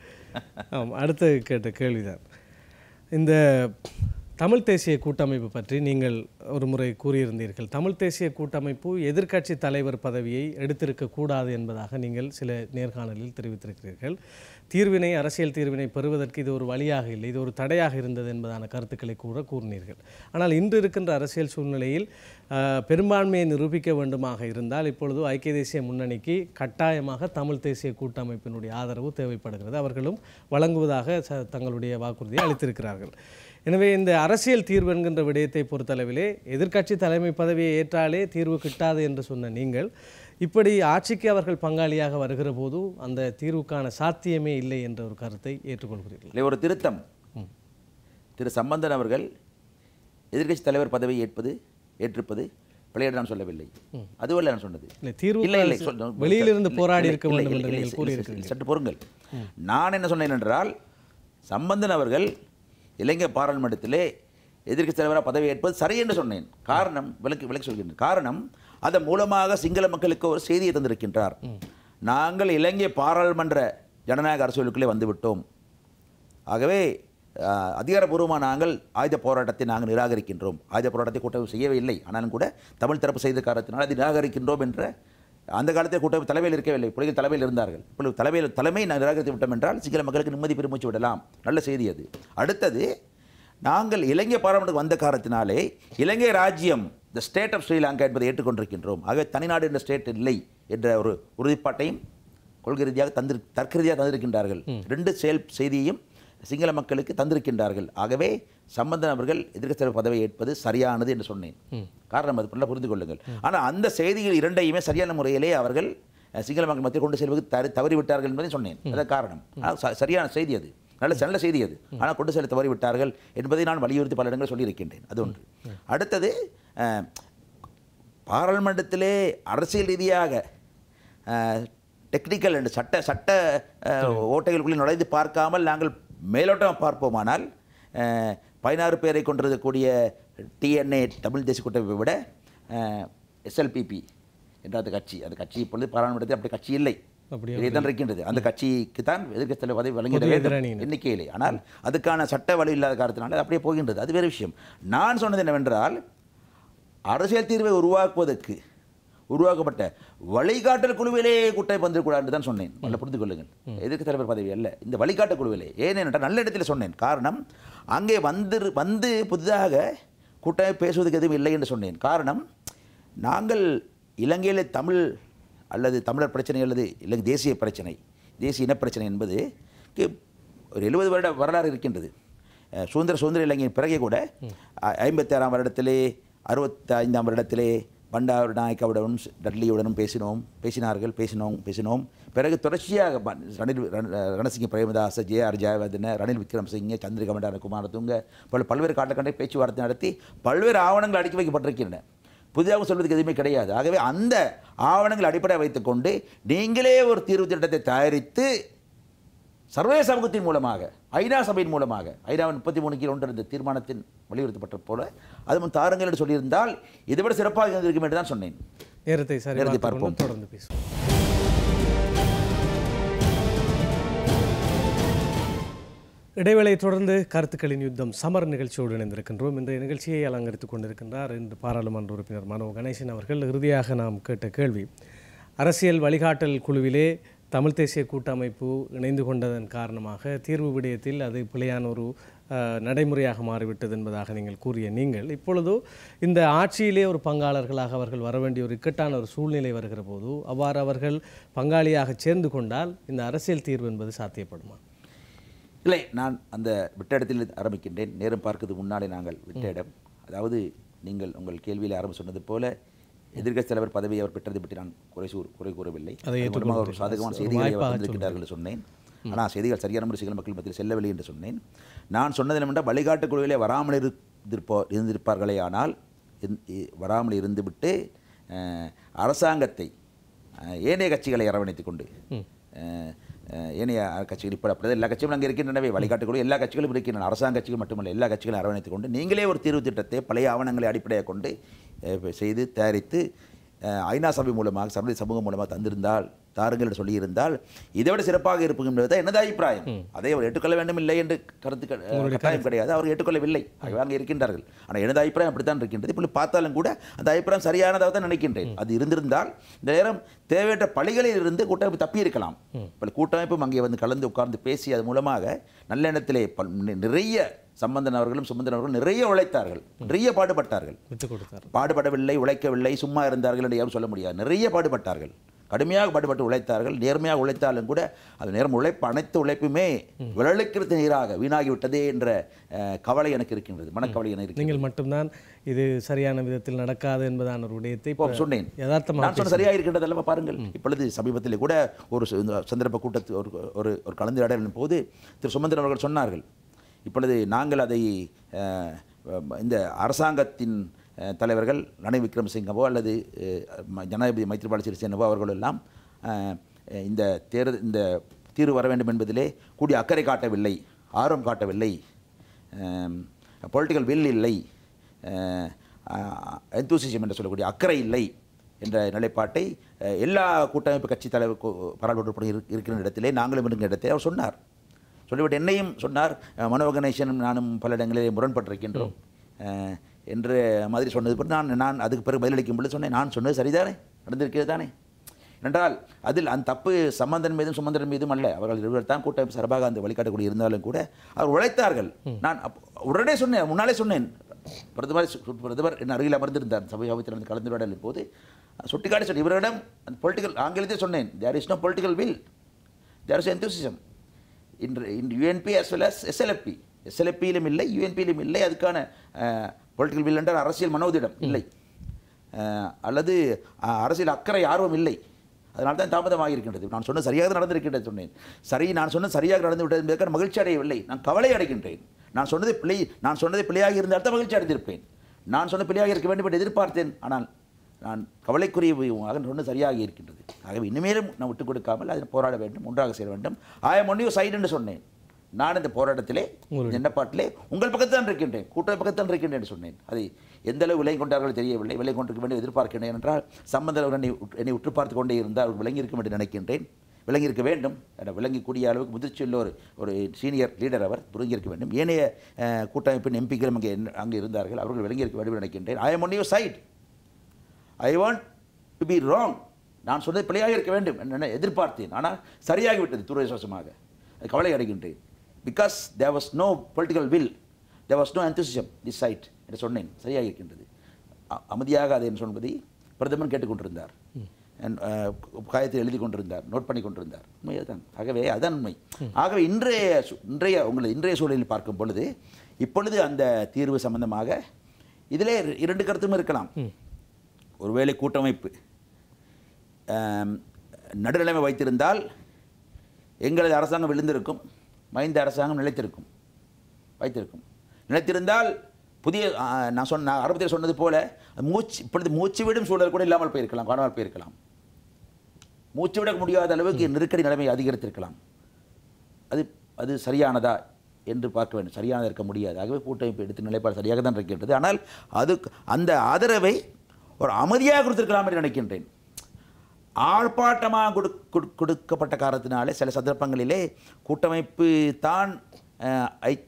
ஆம் அடுத்து கேட்ட கேள்விதான் இந்த தமிழ் தேசிய கூட்டமைப்பு பற்றி நீங்கள் ஒரு முறை கூறியிருந்தீர்கள் தமிழ் தேசிய கூட்டமைப்பு எதிர்க்கட்சி தலைவர் பதவியை எடுத்திருக்க கூடாது என்பதாக நீங்கள் சில நேர்காணலில் தெரிவித்திருக்கிறீர்கள் தீர்வினை அரசியல் தீர்வினை பெறுவதற்கு இது ஒரு வழியாக இல்லை இது ஒரு தடையாக இருந்தது என்பதான கருத்துக்களை கூட கூறினீர்கள் ஆனால் இன்று இருக்கின்ற அரசியல் சூழ்நிலையில் ஆஹ், பெரும்பான்மையை நிரூபிக்க வேண்டுமாக இருந்தால் இப்பொழுது ஐக்கிய தேசிய முன்னணிக்கு கட்டாயமாக தமிழ் தேசிய கூட்டமைப்பினுடைய ஆதரவு தேவைப்படுகிறது அவர்களும் வழங்குவதாக ச- தங்களுடைய வாக்குறுதியை அளித்திருக்கிறார்கள் எனவே இந்த அரசியல் தீர்வு என்கின்ற விடயத்தை பொறுத்தளவிலே எதிர்க்கட்சி தலைமை பதவியை ஏற்றாலே தீர்வு கிட்டாது என்று சொன்ன நீங்கள் இப்படி ஆட்சிக்கு அவர்கள் பங்காளியாக வருகிற போது அந்த தீர்வுக்கான சாத்தியமே இல்லை என்ற ஒரு கருத்தை ஏற்றுக்கொள்கிறீர்கள் இல்லை ஒரு திருத்தம் திரு சம்பந்தன் அவர்கள் எதிர்க்கட்சி தலைவர் பதவியை ஏற்பது ஏற்றிருப்பது பிள்ளையிடம் நான் சொல்லவில்லை அதுவல்ல நான் சொன்னது இல்லை தீர்வு இல்லை இல்லை சொல் வெளியிலிருந்து இல்லை, போராடி இல்லை, இருக்க இல்லை, வேண்டும் இல்லை, என்று இல்லை, நீங்கள் இல்லை, கூறியிருக்கிறீர்கள் சற்று பொறுங்கள் நான் என்ன சொன்னேன் என்றால் சம்பந்தன் அவர்கள் இலங்கை பாராளுமன்றத்திலே எதிர்க்கட்சி தலைவராக பதவி ஏற்பது சரி என்று சொன்னேன் காரணம் விளக்கு விளக்கு சொல்கின்றேன் காரணம் அதன் மூலமாக சிங்கள மக்களுக்கு ஒரு செய்தியை தந்திருக்கின்றார் நாங்கள் இலங்கை பாராளுமன்ற ஜனநாயக அரசியலுக்குள்ளே வந்துவிட்டோம் ஆகவே அஹ், அதிகாரப்பூர்வமாக நாங்கள் ஆயுத போராட்டத்தை நாங்கள் நிராகரிக்கின்றோம் ஆயுத போராட்டத்தை கூட்டம் செய்யவே இல்லை ஆனாலும் கூட தமிழ் தரப்பு செய்த காரணத்தினால் அதை நிராகரிக்கின்றோம் என்ற அந்த காலத்தில் கூட்டம் தலைமையில் இருக்கவில்லை புலிகள் தலைமையில் இருந்தார்கள் இப்பொழுது தலைமையில் தலைமை நான் நிராகரித்து விட்டோம் என்றால் சிங்கள மக்களுக்கு நிம்மதி பெருமூச்சு விடலாம் நல்ல செய்தி அது அடுத்தது நாங்கள் இலங்கை பாராளுமன்றத்துக்கு வந்த காரணத்தினாலே இலங்கை ராஜ்யம் த ஸ்டேட் ஆஃப் ஸ்ரீலங்கா என்பதை ஏற்றுக்கொண்டிருக்கின்றோம் ஆகவே தனிநாடு என்ற ஸ்டேட் இல்லை என்ற ஒரு உறுதிப்பாட்டையும் கொள்கை ரீதியாக தந்திரு தர்க்க ரீதியாக தந்திருக்கின்றார்கள் ரெண்டு செயல் செய்தியையும் சிங்கள மக்களுக்கு தந்திருக்கின்றார்கள் ஆகவே சம்பந்தன் அவர்கள் எதிர்க்கட்சி பதவியை ஏற்பது சரியானது என்று சொன்னேன் காரணம் அது நல்லா புரிந்து கொள்ளுங்கள் ஆனால் அந்த செய்திகள் இரண்டையுமே சரியான முறையிலே அவர்கள் அஹ், சிங்கள மக்கள் மத்தியில் கொண்டு செல்வது தவறி தவறிவிட்டார்கள் என்பதை சொன்னேன் அதான் காரணம் ஆனால் ச- சரியான செய்தி அது நல்ல நல்ல செய்தி அது ஆனால் கொண்டு செல்ல தவறி விட்டார்கள் என்பதை நான் வலியுறுத்தி பல இடங்களில் சொல்லியிருக்கின்றேன் அது ஒன்று அடுத்தது அஹ், பாராளுமன்றத்திலே அரசியல் ரீதியாக டெக்னிக்கல் அண்ட் சட்ட சட்ட அஹ், ஓட்டைகளுக்குள்ளே நுழைந்து பார்க்காமல் நாங்கள் மேலோட்டம் பார்ப்போமானால் அஹ், பதினாறு பேரை கொண்டிருக்கக்கூடிய டிஎன்ஏ தமிழ் தேசிய கூட்டமைப்பை விட எஸ்எல்பிபி என்ற அந்த கட்சி அந்த கட்சி இப்பொழுது பாராளுமன்றத்தில் அப்படி கட்சி இல்லை அப்படியா? இதுதான் இருக்கின்றது அந்த கட்சிக்கு தான் எதிர்க்கட்சி தலைவர் பதவி வழங்கிட பொது வேண்டும் எதிரணியினர். எண்ணிக்கையிலே ஆனால் அதுக்கான சட்ட வழி இல்லாத காரணத்தினால அது அப்படியே போகின்றது அது வேறு விஷயம் நான் சொன்னது என்னவென்றால் அரசியல் தீர்வை உருவாக்குவதற்கு உருவாக்கப்பட்ட வழிகாட்டல் குழுவிலே கூட்டம் வந்துடக்கூடாது என்று தான் சொன்னேன் நல்ல புரிந்து கொள்ளுங்கள் எதிர்க்கு தலைவர் பதவி அல்ல இந்த வழிகாட்டு குழுவிலே ஏனென்றால் நல்ல இடத்துல சொன்னேன் காரணம் அங்கே வந்து வந்து புதிதாக கூட்டம் பேசுவதற்கு எதுவும் இல்லை என்று சொன்னேன் காரணம் நாங்கள் இலங்கையில் தமிழ் அல்லது தமிழர் பிரச்சனை அல்லது இலங்கை தேசிய பிரச்சனை தேசிய இனப்பிரச்சனை என்பது க்கு ஒரு எழுபது வருட வரலாறு இருக்கின்றது அஹ் சுதந்திர சுதந்திர இலங்கையின் பிறகே கூட ஐ- ஐம்பத்தாறாம் வருடத்திலே அறுபத்தி ஐந்தாம் வருடத்திலே பண்டார் நாயக்காவுடனும் டட்லியுடனும் பேசினோம் பேசினார்கள் பேசினோம் பேசினோம் பிறகு தொடர்ச்சியாக ப- ரணில் ரண- ரணசிங்க பிரேமதாச ஜே ஆர் ஜெயவர்தன ரணில் விக்ரமசிங்க சந்திரிகா பண்டார குமாரதுங்க பல பல்வேறு காட்டக்கண்டை பேச்சுவார்த்தை நடத்தி பல்வேறு ஆவணங்கள் அடுக்கி வைக்கப்பட்டிருக்கின்றன புதிதாக சொல்வதற்கு எதுவுமே கிடையாது ஆகவே அந்த ஆவணங்கள் அடிப்படை வைத்துக்கொண்டு நீங்களே ஒரு தீர்வு திட்டத்தை தயாரித்து சர்வதேச சமூகத்தின் மூலமாக ஐநா சபையின் மூலமாக ஐநா முப்பத்தி மூணு கீழ் ஒன்று இருந்த தீர்மானத்தின் வலியுறுத்தப்பட்ட போல அது முன் தாருங்கள் என்று சொல்லியிருந்தால் இதைவிட சிறப்பாக இருந்திருக்கும் என்று தான் சொன்னேன் நேரத்தை சரி நேரத்தை பார்த்துக் கொண்டு பார்ப்போம். தொடர்ந்து பேசுவோம் இடைவேளை தொடர்ந்து கருத்துக்களின் யுத்தம் சமர் நிகழ்ச்சியோடு இணைந்திருக்கின்றோம் இன்றைய நிகழ்ச்சியை அலங்கரித்துக் கொண்டிருக்கின்றார் இன்று பாராளுமன்ற உறுப்பினர் மனோ கணேசன் அவர்கள் இறுதியாக நாம் கேட்ட கேள்வி அரசியல் வழிகாட்டல் குழுவிலே தமிழ் தேசிய கூட்டமைப்பு இணைந்து கொண்டதன் காரணமாக தீர்வு விடயத்தில் அது பிழையான ஒரு அஹ், நடைமுறையாக மாறிவிட்டது என்பதாக நீங்கள் கூறிய நீங்கள் இப்பொழுது இந்த ஆட்சியிலே ஒரு பங்காளர்களாக அவர்கள் வர வேண்டிய ஒரு இக்கட்டான ஒரு சூழ்நிலை வருகிற போது அவ்வாறு அவர்கள் பங்காளியாக சேர்ந்து கொண்டால் இந்த அரசியல் தீர்வு என்பது சாத்தியப்படுமா இல்லை நான் அந்த விட்ட இடத்தில் ஆரம்பிக்கின்றேன் நேரம் பார்க்கிறதுக்கு முன்னாலே நாங்கள் விட்ட இடம் அதாவது நீங்கள் உங்கள் கேள்வியில் ஆரம்பம் சொன்னது போல எதிர்க்கட்சி தலைவர் பதவியை அவர் பெற்றதை பற்றி நான் குறை கூறு குறை கூறவில்லை அதை அது மூலமாக ஒரு சாதகமான செய்திகளை அவர் வாய்ப்பாக தந்திருக்கிறார்கள் என்று சொன்னேன் ஆனால் செய்திகள் சரியான முறையில் மக்கள் மத்தியில் செல்லவில்லை என்று சொன்னேன் நான் சொன்னது என்னவென்றால் வழிகாட்டு குழுவிலே வராமல் இருந்திருப்போ இருந்திருப்பார்களே ஆனால் இந்- இ- வராமல் இருந்துவிட்டு அஹ், அரசாங்கத்தை அஹ், ஏனைய கட்சிகளை அரவணைத்துக் கொண்டு அஹ், அஹ், ஏனைய கட்சிகள் இப்போ அப்படிதான் எல்லா கட்சிகளும் அங்கே இருக்கின்றனவே வழிகாட்டுக்குழு எல்லா கட்சிகளும் இருக்கின்றன அரசாங்க கட்சிகள் மட்டுமல்ல எல்லா கட்சிகளையும் அரவணைத்துக் கொண்டு நீங்களே ஒரு தீர்வு திட்டத்தை பழைய ஆவணங்களை அடிப்படையாக கொண்டு அஹ், செய்து தயாரித்து அஹ், ஐநா சபை மூலமாக சர்வதேச சமூகம் மூலமாக தந்திருந்தால் தாருங்கள் என்று சொல்லியிருந்தால் இதை விட சிறப்பாக இருக்கும் என்பது எனது அபிப்பிராயம் அதை அவர் ஏற்றுக்கொள்ள வேண்டும் இல்லை என்று கருத்து க- கட்டாயம் கிடையாது அவர் ஏற்றுக்கொள்ளவில்லை ஆகவே அங்கே இருக்கின்றார்கள் ஆனால் எனது அபிப்பிராயம் அப்படித்தான் இருக்கின்றது இப்படி பார்த்தாலும் கூட அந்த அபிப்பிராயம் சரியானதாக தான் நினைக்கின்றேன் அது இருந்திருந்தால் இந்த நேரம் தேவையற்ற பழிகளில் இருந்து கூட்டமைப்பு தப்பி இருக்கலாம் பல கூட்டமைப்பும் அங்கே வந்து கலந்து உட்கார்ந்து பேசி அது மூலமாக நல்ல இடத்திலே பல் நி- நிறைய சம்பந்தன் அவர்களும் சுமந்தன் அவர்களும் நிறைய உழைத்தார்கள் நிறைய பாடுபட்டார்கள் விட்டுக் கொடுத்தார் பாடுபடவில்லை உழைக்கவில்லை சும்மா இருந்தார்கள் என்று யாரும் சொல்ல முடியாது நிறைய பாடுபட்டார்கள் கடுமையாக பாடுபட்டு உழைத்தார்கள் நேர்மையாக உழைத்தாலும் கூட அது நேர்ம உழைப்பு அனைத்து உழைப்புமே விரலுக்கிறது நீராக வீணாகிவிட்டதே என்ற அஹ், கவலை எனக்கு இருக்கின்றது மனக்கவலை எனக்கு இருக்கின்றது. நீங்கள் மட்டும்தான் இது சரியான விதத்தில் நடக்காது என்பதான ஒரு விடயத்தை இப்போ இப்ப சொன்னேன் யதார்த்தமாக நான் சொன்ன சரியாக இருக்கின்றது அல்லவா பாருங்கள் இப்பொழுது சமீபத்தில் கூட ஒரு சு- இந்த சந்தர்ப்ப கூட்டத்து ஒரு ஒரு ஒரு கலந்துரையாடலின் போது திரு சுமந்திரன் அவர்கள் சொன்னார்கள் இப்பொழுது நாங்கள் அதை அஹ், இந்த அரசாங்கத்தின் அஹ், தலைவர்கள் ரணில் விக்ரமசிங்கவோ அல்லது அஹ், ம- ஜனாதிபதி மைத்ரிபால சிறிசேனவோ அவர்கள் எல்லாம் அஹ், இந்த தேர்தல் இந்த தீர்வு வர வேண்டும் என்பதிலே கூடிய அக்கறை காட்டவில்லை ஆர்வம் காட்டவில்லை பொலிட்டிக்கல் வில் இல்லை எந்தூசிசம் என்று சொல்லக்கூடிய அக்கறை இல்லை என்ற நிலைப்பாட்டை அஹ், எல்லா கூட்டமைப்பு கட்சி தலைவர் கு- பாராளுமன்ற உறுப்பினர் இரு- இருக்கிற இடத்திலே நாங்களும் இருக்கிற இடத்திலே அவர் சொன்னார் சொல்லிவிட்டு என்னையும் சொன்னார் அஹ், மனோ கணேசனும் நானும் பல இடங்களிலே முரண்பட்டிருக்கின்றோம் அஹ், என்று மாதிரி சொன்னது பிறகு நான் நான் அதுக்கு பிறகு பதிலளிக்கும் பொழுது சொன்னேன் நான் சொன்னது சரிதானே நடந்திருக்கிறது தானே என்றால் அதில் அந்த தப்பு சம்பந்தன் மீதும் சுமந்திரன் மீதும் அல்ல அவர்கள் இருவர் தான் கூட்டமைப்பு சார்பாக அந்த வழிகாட்டக்கூடிய இருந்தாலும் கூட அவர் உழைத்தார்கள் நான் அப்ப- உடனே சொன்னேன் முன்னாலே சொன்னேன் பிரதமர் சு- சு- பிரதமர் என் அருகில் அமர்ந்திருந்தார் சபை சபத்தில் வந்து கலந்துரையாடலின் போது சுட்டிக்காட்டி சொன்னேன் இவரிடம் அந்த பொலிட்டிக்கல் ஆங்கிலத்தில் சொன்னேன் there is no political will there is enthusiasm இன்று இன்று UNP as well as SLFP எஸ்எல்எப்பியிலும் இல்லை யூஎன்பியிலும் இல்லை அதுக்கான பொலிட்டிக்கல் வில் என்றால் அரசியல் மனோதிடம் இல்லை அஹ், அல்லது அஹ், அரசியல் அக்கறை ஆர்வம் இல்லை அதனால தான் தாமதமாக இருக்கின்றது நான் சொன்ன சரியாக நடந்திருக்கின்றது சொன்னேன் சரி நான் சொன்ன சரியாக நடந்து விட்டது என்பதற்காக மகிழ்ச்சி அடையவில்லை நான் கவலை அடைகின்றேன் நான் சொன்னது பிழை நான் சொன்னது பிழையாக இருந்தால் தான் மகிழ்ச்சி அடைந்திருப்பேன் நான் சொன்ன பிழையாக இருக்க வேண்டும் என்று எதிர்பார்த்தேன் ஆனால் நான் கவலைக்குரிய மகன் சொன்னது சரியாக இருக்கின்றது ஆகவே இனிமேலும் நான் விட்டுக் கொடுக்காமல் அதில் போராட வேண்டும் ஒன்றாக சேர வேண்டும் ஆயம் ஒன்றிய சைடு என்று சொன்னேன் நான் இந்த போராட்டத்திலே எண்ணப்பாட்டிலே உங்கள் பக்கத்தில் தான் இருக்கின்றேன் கூட்டணி பக்கத்தில் தான் இருக்கின்றேன் என்று சொன்னேன் அதை எந்த அளவு விலை கொண்டார்கள் தெரியவில்லை விலை கொண்டிருக்க வேண்டும் எதிர்பார்க்கின்றேன் என்றால் சம்பந்தர் என்னை உற்று- என்னை உற்று பார்த்து கொண்டே இருந்தால் அவர் விளங்கி இருக்கும் என்று நினைக்கின்றேன் விளங்கி இருக்க வேண்டும் என விளங்கக்கூடிய அளவுக்கு முதிர்ச்சியுள்ள ஒரு ஒரு சீனியர் லீடர் அவர் புரிஞ்சி இருக்க வேண்டும் ஏனைய அஹ், கூட்டமைப்பின் எம்பிக்களும் அங்கே என்ன- அங்கே இருந்தார்கள் அவர்கள் விளங்கி இருக்க வேண்டும் என்று நினைக்கின்றேன் I'm on your side I want to be wrong நான் சொன்னது பிழையாக இருக்க வேண்டும் என்று நான் எதிர்பார்த்தேன் ஆனால் சரியாகிவிட்டது துரதிருஷ்டவசமாக அது கவலை அடைகின்றேன் because there was no political will there was no enthusiasm this side என்று சொன்னேன் சரியாக இருக்கின்றது அ- அமைதியாக அதை என்று சொன்னதை பிரதமர் கேட்டுக்கொண்டிருந்தார் என், அஹ், காயத்தில் எழுதி கொண்டிருந்தார் நோட் பண்ணி கொண்டிருந்தார் உண்மை அதுதான் ஆகவே அதான் உண்மை ஆகவே இன்றைய சு- இன்றைய உங்களை இன்றைய சூழலில் பார்க்கும் பொழுது இப்பொழுது அந்த தீர்வு சம்பந்தமாக இதிலே இரண்டு கருத்தும் இருக்கலாம் ஒருவேளை கூட்டமைப்பு ஆம், நடுநிலைமை வைத்திருந்தால் எங்களது அரசாங்கம் விழுந்திருக்கும் மைந்த அரசாங்கம் நிலைத்திருக்கும் வைத்திருக்கும் நிலைத்திருந்தால் புதிய ஆ, நான் சொன்ன ஆரம்பத்தில் சொன்னது போல மூச்சு இப்பொழுது மூச்சு விடும் சூழல் கூட இல்லாமல் போயிருக்கலாம் காணாமல் போயிருக்கலாம் மூச்சு விட முடியாத அளவுக்கு நெருக்கடி நிலைமை அதிகரித்திருக்கலாம் அது அது சரியானதா என்று பார்க்க வேண்டும் சரியானதாக இருக்க முடியாது ஆகவே கூட்டமைப்பு எடுத்த நிலைப்பாடு சரியாக தான் இருக்கின்றது ஆனால் அது அந்த ஆதரவை ஒரு அமைதியாக கொடுத்திருக்கலாம் என்று நினைக்கின்றேன் ஆர்ப்பாட்டமாக கொடு கொடு- கொடுக்கப்பட்ட காரணத்தினாலே சில சந்தர்ப்பங்களிலே கூட்டமைப்பு தான் அஹ்,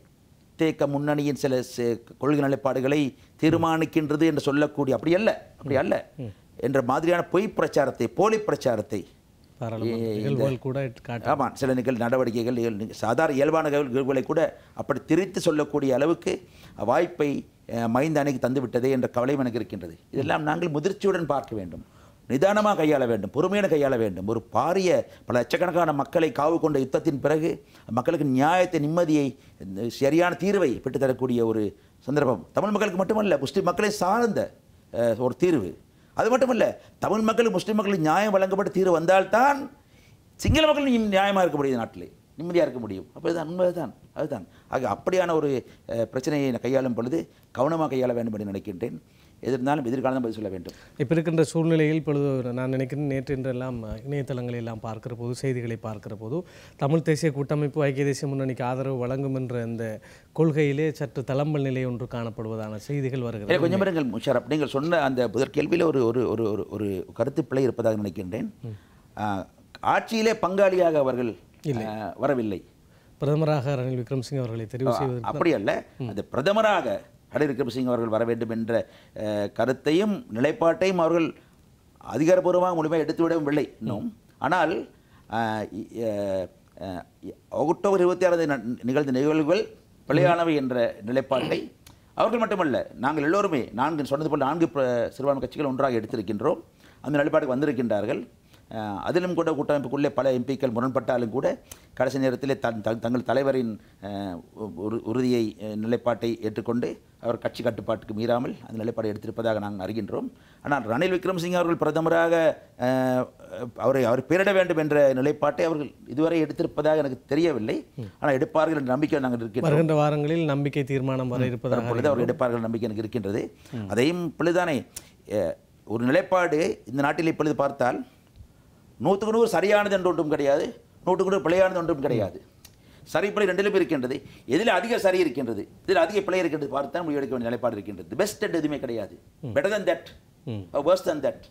ஐதேக முன்னணியின் சில ச- கொள்கை நிலைப்பாடுகளை தீர்மானிக்கின்றது என்று சொல்லக்கூடிய அப்படி அல்ல அப்படி அல்ல என்ற மாதிரியான பொய் பிரச்சாரத்தை போலி பிரச்சாரத்தை பாராளுமன்ற ஏ, நிகழ்வுகள் கூட காட்டு ஆமாம் சில நிகழ் நடவடிக்கைகள் நிகழ்- சாதாரண இயல்பான நிகழ்வுகளை கூட அப்படி திரித்து சொல்லக்கூடிய அளவுக்கு வாய்ப்பை அஹ், மைந்த அணைக்கு தந்து விட்டதே என்ற கவலையும் எனக்கு இருக்கின்றது இதெல்லாம் நாங்கள் முதிர்ச்சியுடன் பார்க்க வேண்டும் நிதானமாக கையாள வேண்டும் பொறுமையான கையாள வேண்டும் ஒரு பாரிய பல லட்சக்கணக்கான மக்களை காவு கொண்ட யுத்தத்தின் பிறகு மக்களுக்கு நியாயத்தை நிம்மதியை இந்த சரியான தீர்வை பெற்றுத் தரக்கூடிய ஒரு சந்தர்ப்பம் தமிழ் மக்களுக்கு மட்டுமல்ல முஸ்லிம் மக்களை சார்ந்த அஹ், ஒரு தீர்வு அது மட்டுமல்ல தமிழ் மக்களுக்கு முஸ்லிம் மக்களுக்கு நியாயம் வழங்கப்பட்ட தீர்வு வந்தால்தான் சிங்கள மக்கள் நீ நியாயமாக இருக்க முடியும் நாட்டிலே நிம்மதியாக இருக்க முடியும் அப்படிதான் உண்மைதான் அதுதான் ஆக அப்படியான ஒரு அஹ், பிரச்சனையை நான் கையாளும் பொழுது கவனமாக கையாள வேண்டும் என்று நினைக்கின்றேன் எதிர்ந்தாலும் எதிர்காலம் பதில் சொல்ல வேண்டும் இப்போ இருக்கின்ற சூழ்நிலையில் இப்பொழுது நான் நினைக்கிறேன் நேற்று இன்றெல்லாம் இணையதளங்களை எல்லாம் பார்க்கிற போது செய்திகளை பார்க்கிற போது தமிழ் தேசிய கூட்டமைப்பு ஐக்கிய தேசிய முன்னணிக்கு ஆதரவு வழங்கும் என்ற அந்த கொள்கையிலே சற்று தளம்பல் நிலை ஒன்று காணப்படுவதான செய்திகள் வருகிறது ஏ, கொஞ்சம் இருங்கள் முஷாரப் நீங்கள் சொன்ன அந்த முதற் கேள்வியில் ஒரு ஒரு ஒரு ஒரு ஒரு கருத்து பிழை இருப்பதாக நினைக்கின்றேன் ஆஹ், ஆட்சியிலே பங்காளியாக அவர்கள் ஆஹ், வரவில்லை பிரதமராக ரணில் விக்ரமசிங்க அவர்களை தெரிவு செய்வது அப்படி அல்ல அந்த பிரதமராக ரணில் விக்ரமசிங்க அவர்கள் வர வேண்டும் என்ற அஹ், கருத்தையும் நிலைப்பாட்டையும் அவர்கள் அதிகாரப்பூர்வமாக முழுமையாக எடுத்துவிடவும் இல்லை இன்னும் ஆனால் அஹ், இ- அஹ், அஹ், அக்டோபர் இருபத்தி ஆறாவது நிகழ்ந்த நிகழ்வுகள் பிழையானவை என்ற நிலைப்பாட்டை அவர்கள் மட்டுமல்ல நாங்கள் எல்லோருமே நான்கு சொன்னது போல் நான்கு பிர- சிறுபான்மை கட்சிகள் ஒன்றாக எடுத்திருக்கின்றோம் அந்த நிலைப்பாட்டுக்கு வந்திருக்கின்றார்கள் அஹ், அதிலும் கூட கூட்டமைப்புக்குள்ளே பல எம்பிக்கள் முரண்பட்டாலும் கூட கடைசி நேரத்தில் தன் தங்- தங்கள் தலைவரின் அஹ், உறு- உறுதியை அஹ், நிலைப்பாட்டை ஏற்றுக்கொண்டு அவர் கட்சி கட்டுப்பாட்டுக்கு மீறாமல் அந்த நிலைப்பாடை எடுத்திருப்பதாக நாங்கள் அறிகின்றோம் ஆனால் ரணில் விக்ரமசிங்க அவர்கள் பிரதமராக அஹ், அவரை அவர் பெயரிட வேண்டும் என்ற நிலைப்பாட்டை அவர்கள் இதுவரை எடுத்திருப்பதாக எனக்கு தெரியவில்லை ஆனால் எடுப்பார்கள் என்ற நம்பிக்கை நாங்கள் இருக்கின்றோம் வருகின்ற வாரங்களில் நம்பிக்கை தீர்மானம் வர இருப்பதாக பொழுது அவர் எடுப்பார்கள் நம்பிக்கை எனக்கு இருக்கின்றது அதையும் இப்பொழுதுதானே அஹ், ஒரு நிலைப்பாடு இந்த நாட்டில் இப்பொழுது பார்த்தால் நூற்றுக்கு நூறு சரியானது என்று ஒன்றும் கிடையாது நூற்றுக்கு நூறு பிழையானது ஒன்றும் கிடையாது சரி பிழை ரெண்டிலும் இருக்கின்றது எதில் அதிக சரி இருக்கின்றது இதில் அதிக பிழை இருக்கின்றது பார்த்து தான் முடிவு எடுக்க வேண்டிய நிலைப்பாடு இருக்கின்றது பெஸ்ட் என்று எதுவுமே கிடையாது better than that worse than that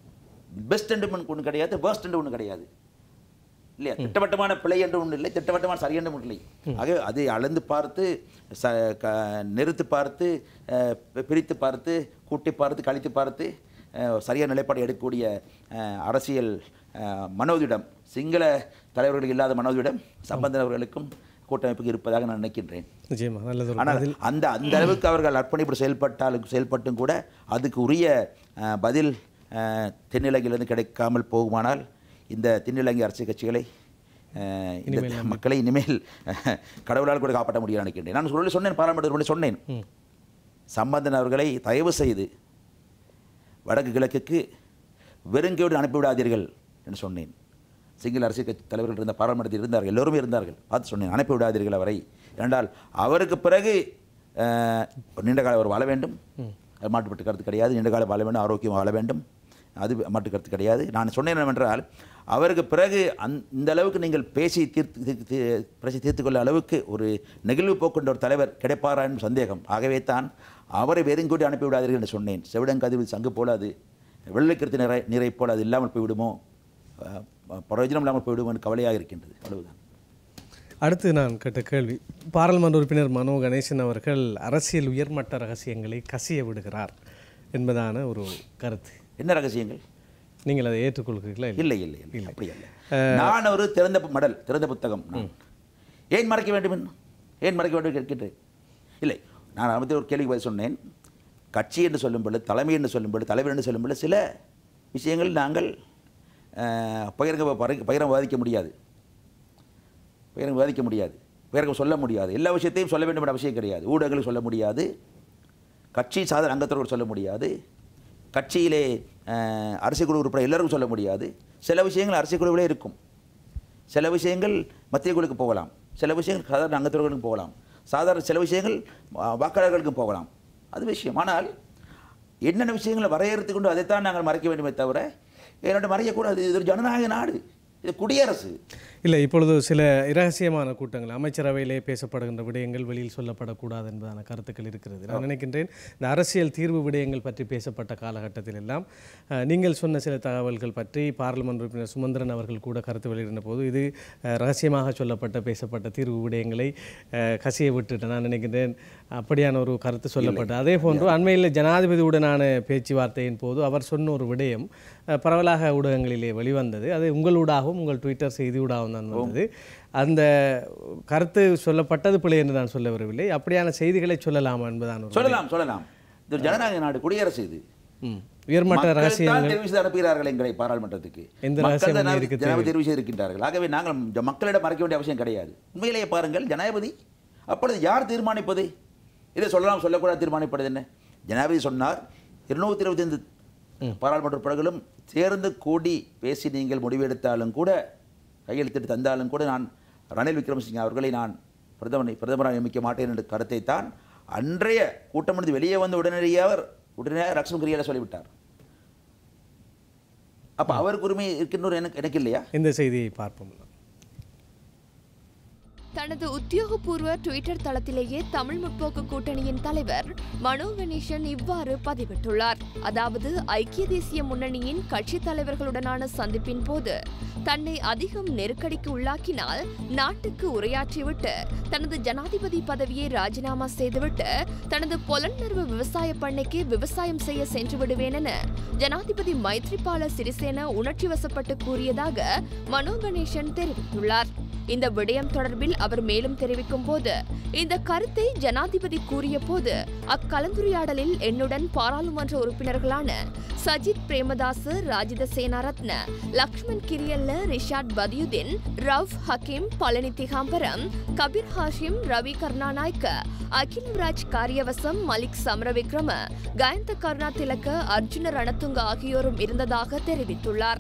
best என்று ஒன்று கிடையாது worst என்று ஒன்று கிடையாது இல்லையா திட்டவட்டமான பிழை என்று ஒன்று இல்லை திட்டவட்டமான சரி என்று ஒன்று இல்லை ஆகவே அதை அளந்து பார்த்து ச க நிறுத்து பார்த்து அஹ், பி- பிரித்து பார்த்து கூட்டி பார்த்து கழித்து பார்த்து அஹ், சரியான நிலைப்பாடு எடுக்கக்கூடிய அஹ், அரசியல் அஹ், மனோதிடம் சிங்கள தலைவர்களுக்கு இல்லாத மனோதிடம் சம்பந்தன் அவர்களுக்கும் கூட்டமைப்புக்கு இருப்பதாக நான் நினைக்கின்றேன் நிச்சயமா நல்லது ஒரு ஆனால் அந்த அந்த அளவுக்கு அவர்கள் அர்ப்பணிப்பு செயல்பட்டாலும் செயல்பட்டும் கூட அதுக்கு உரிய அஹ், பதில் அஹ், தென்னிலங்கையிலிருந்து கிடைக்காமல் போகுமானால் இந்த தென்னிலங்கை அரசியல் கட்சிகளை அஹ், இந்த மக்களை இனிமேல் அஹ், கடவுளால் கூட காப்பாற்ற முடியும் நினைக்கின்றேன் நான் சொல்லி சொன்னேன் பாராளுமன்றத்தில் சொன்னேன் ம். சம்பந்தன் அவர்களை தயவு செய்து வடக்கு கிழக்குக்கு வெறுங்கையோடு அனுப்பிவிடாதீர்கள் என்று சொன்னேன் சிங்கள அரசியல் கட்சி தலைவர்கள் இருந்த பாராளுமன்றத்தில் இருந்தார்கள் எல்லோருமே இருந்தார்கள் பார்த்து சொன்னேன் அனுப்பி விடாதீர்கள் அவரை ஏனென்றால் அவருக்கு பிறகு அஹ், ஒரு நீண்ட காலம் அவர் வாழ வேண்டும் அது மாட்டுப்பட்டு கருத்து கிடையாது நீண்ட காலம் வாழ வேண்டும் ஆரோக்கியம் வாழ வேண்டும் அது மாட்டு கருத்து கிடையாது நான் சொன்னேன் என்னவென்றால் அவருக்கு பிறகு அந் இந்த அளவுக்கு நீங்கள் பேசி தீர்த்து தீர்த்து- தீ- பிரச்சனை தீர்த்துக்கொள்ள அளவுக்கு ஒரு நெகிழ்வு போக்கின்ற ஒரு தலைவர் கிடைப்பாரா என்று சந்தேகம் ஆகவே தான் அவரை வெறுங்கூடி அனுப்பி விடாதீர்கள் என்று சொன்னேன் செவிடங்கதிவில் சங்கு போல அது வெள்ளைக்கருத்து நிறை நீரை போல அது இல்லாமல் போய்விடுமோ அஹ், பிரயோஜனம் இல்லாமல் போய்விடுமோ என்று கவலையாக இருக்கின்றது அவ்வளவுதான் அடுத்து நான் கேட்ட கேள்வி பாராளுமன்ற உறுப்பினர் மனோ கணேசன் அவர்கள் அரசியல் உயர்மட்ட ரகசியங்களை கசிய விடுகிறார் என்பதான ஒரு கருத்து என்ன ரகசியங்கள் நீங்கள் அதை ஏற்றுக்கொள்கிறீர்களா இல்லை இல்லை இல்லை இல்லை அப்படி அல்ல நான் ஒரு திறந்த பு- மடல் திறந்த புத்தகம் நான் ஏன் மறைக்க வேண்டும் என்ன? ஏன் மறைக்க வேண்டும் என்று கேட்கின்றேன் இல்லை நான் அமைத்த ஒரு கேள்வி பதில் சொன்னேன் கட்சி என்று சொல்லும் பொழுது தலைமை என்று சொல்லும் பொழுது தலைவர் என்று சொல்லும் பொழுது சில விஷயங்கள் நாங்கள் அஹ், பகிரங்க பகிர- பகிரங்க வாதிக்க முடியாது பகிரங்க வாதிக்க முடியாது பகிரங்க சொல்ல முடியாது எல்லா விஷயத்தையும் சொல்ல வேண்டும் என்ற அவசியம் கிடையாது ஊடகங்களுக்கு சொல்ல முடியாது கட்சி சாதன அங்கத்தவர்கள் சொல்ல முடியாது கட்சியிலே அஹ், அரசியல் குழு உறுப்பினர் எல்லாருக்கும் சொல்ல முடியாது சில விஷயங்கள் அரசியல் குழுவிலே இருக்கும் சில விஷயங்கள் மத்திய குழுக்கு போகலாம் சில விஷயங்கள் சாதாரண அங்கத்தவர்களுக்கு போகலாம் சாதாரண சில விஷயங்கள் வா- வாக்காளர்களுக்கும் போகலாம் அது விஷயம் ஆனால் என்னென்ன விஷயங்களை வரையறுத்து கொண்டு அதைத்தான் நாங்கள் மறைக்க வேண்டுமே தவிர என்னோட மறையக்கூடாது இது ஒரு ஜனநாயக நாடு இது குடியரசு இல்லை இப்பொழுது சில இரகசியமான கூட்டங்கள் அமைச்சரவையிலே பேசப்படுகின்ற விடயங்கள் வெளியில் சொல்லப்படக்கூடாது என்பதான கருத்துக்கள் இருக்கிறது நான் நினைக்கின்றேன் இந்த அரசியல் தீர்வு விடயங்கள் பற்றி பேசப்பட்ட காலகட்டத்தில் எல்லாம் அஹ், நீங்கள் சொன்ன சில தகவல்கள் பற்றி பாராளுமன்ற உறுப்பினர் சுமந்திரன் அவர்கள் கூட கருத்து வெளியிடுற போது இது அஹ், ரகசியமாக சொல்லப்பட்ட பேசப்பட்ட தீர்வு விடயங்களை அஹ், கசிய விட்டுட்டு நான் நினைக்கின்றேன் அப்படியான ஒரு கருத்து சொல்லப்பட்டது அதே போன்று அண்மையில் ஜனாதிபதியுடனான பேச்சுவார்த்தையின் போது அவர் சொன்ன ஒரு விடயம் அஹ், பரவலாக ஊடகங்களிலே வெளிவந்தது அது உங்களூடாகவும் உங்கள் ட்விட்டர் செய்தியூடாகவும் தான் வந்தது அந்த கருத்து சொல்லப்பட்டது பிழை என்று நான் சொல்ல வரவில்லை அப்படியான செய்திகளை சொல்லலாமா என்பதான் ஒரு சொல்லலாம் சொல்லலாம் இது ஒரு ஜனநாயக நாடு குடியரசு இது ம். உயர்மட்ட மக்கள் ரகசியம் தான் தெரிவு செய்து அனுப்புகிறார்கள் எங்களை பாராளுமன்றத்துக்கு எந்த மக்கள் ரகசியமும் தான் இருக்கு ஜனாதிபதி தெரிவு செய்திருக்கின்றார்கள் ஆகவே நாங்கள் இந்த மக்களிடம் மறைக்க வேண்டிய அவசியம் கிடையாது உண்மையிலேயே பாருங்கள் ஜனாதிபதி அப்பொழுது யார் தீர்மானிப்பது இதை சொல்லலாம் சொல்லக்கூடாது தீர்மானிப்பது என்ன ஜனாதிபதி சொன்னார் இருநூத்தி இருபத்தைந்து பாராளுமன்ற உறுப்பினர்களும் சேர்ந்து கூடி பேசி நீங்கள் முடிவெடுத்தாலும் கூட கையெழுத்திட்டு தந்தாலும் கூட நான் ரணில் விக்ரமசிங்க அவர்களை நான் பிரதமரை பிரதமராக நியமிக்க மாட்டேன் என்ற கருத்தை தான் அன்றைய கூட்டம் முடிந்து வெளியே வந்த உடனடியாக அவர் உடனே ரக்ஷம் கிரியால சொல்லிவிட்டார் அப்ப அவருக்கு உரிமை இருக்கின்ற எனக்கு எனக்கு இல்லையா இந்த செய்தியை பார்ப்போம் தனது உத்தியோகபூர்வ ட்விட்டர் தளத்திலேயே தமிழ் முற்போக்கு கூட்டணியின் தலைவர் மனோ கணேசன் இவ்வாறு பதிவிட்டுள்ளார் அதாவது ஐக்கிய தேசிய முன்னணியின் கட்சி தலைவர்களுடனான சந்திப்பின் போது தன்னை அதிகம் நெருக்கடிக்கு உள்ளாக்கினால் நாட்டுக்கு உரையாற்றிவிட்டு தனது ஜனாதிபதி பதவியை ராஜினாமா செய்துவிட்டு தனது பொலன்னர்வு விவசாய பண்ணைக்கு விவசாயம் செய்ய சென்று விடுவேன் என ஜனாதிபதி மைத்ரிபால சிறிசேன உணர்ச்சி வசப்பட்டு கூறியதாக மனோ கணேசன் தெரிவித்துள்ளார் இந்த விடயம் தொடர்பில் அவர் மேலும் தெரிவிக்கும் போது இந்த கருத்தை ஜனாதிபதி கூறிய போது அக்கலந்துரையாடலில் என்னுடன் பாராளுமன்ற உறுப்பினர்களான சஜித் பிரேமதாச ராஜித சேனாரத்ன லக்ஷ்மண் கிரியல்ல ரிஷாட் பதியுதீன் ரவ் ஹக்கீம் பழனி திகாம்பரம் கபீர் ஹாஷிம் ரவி கருணாநாயக்க அகில் ராஜ் காரியவசம் மலிக் சமரவிக்ரம கயந்த கருணா திலக்க அர்ஜுன ரணதுங்க ஆகியோரும் இருந்ததாக தெரிவித்துள்ளார்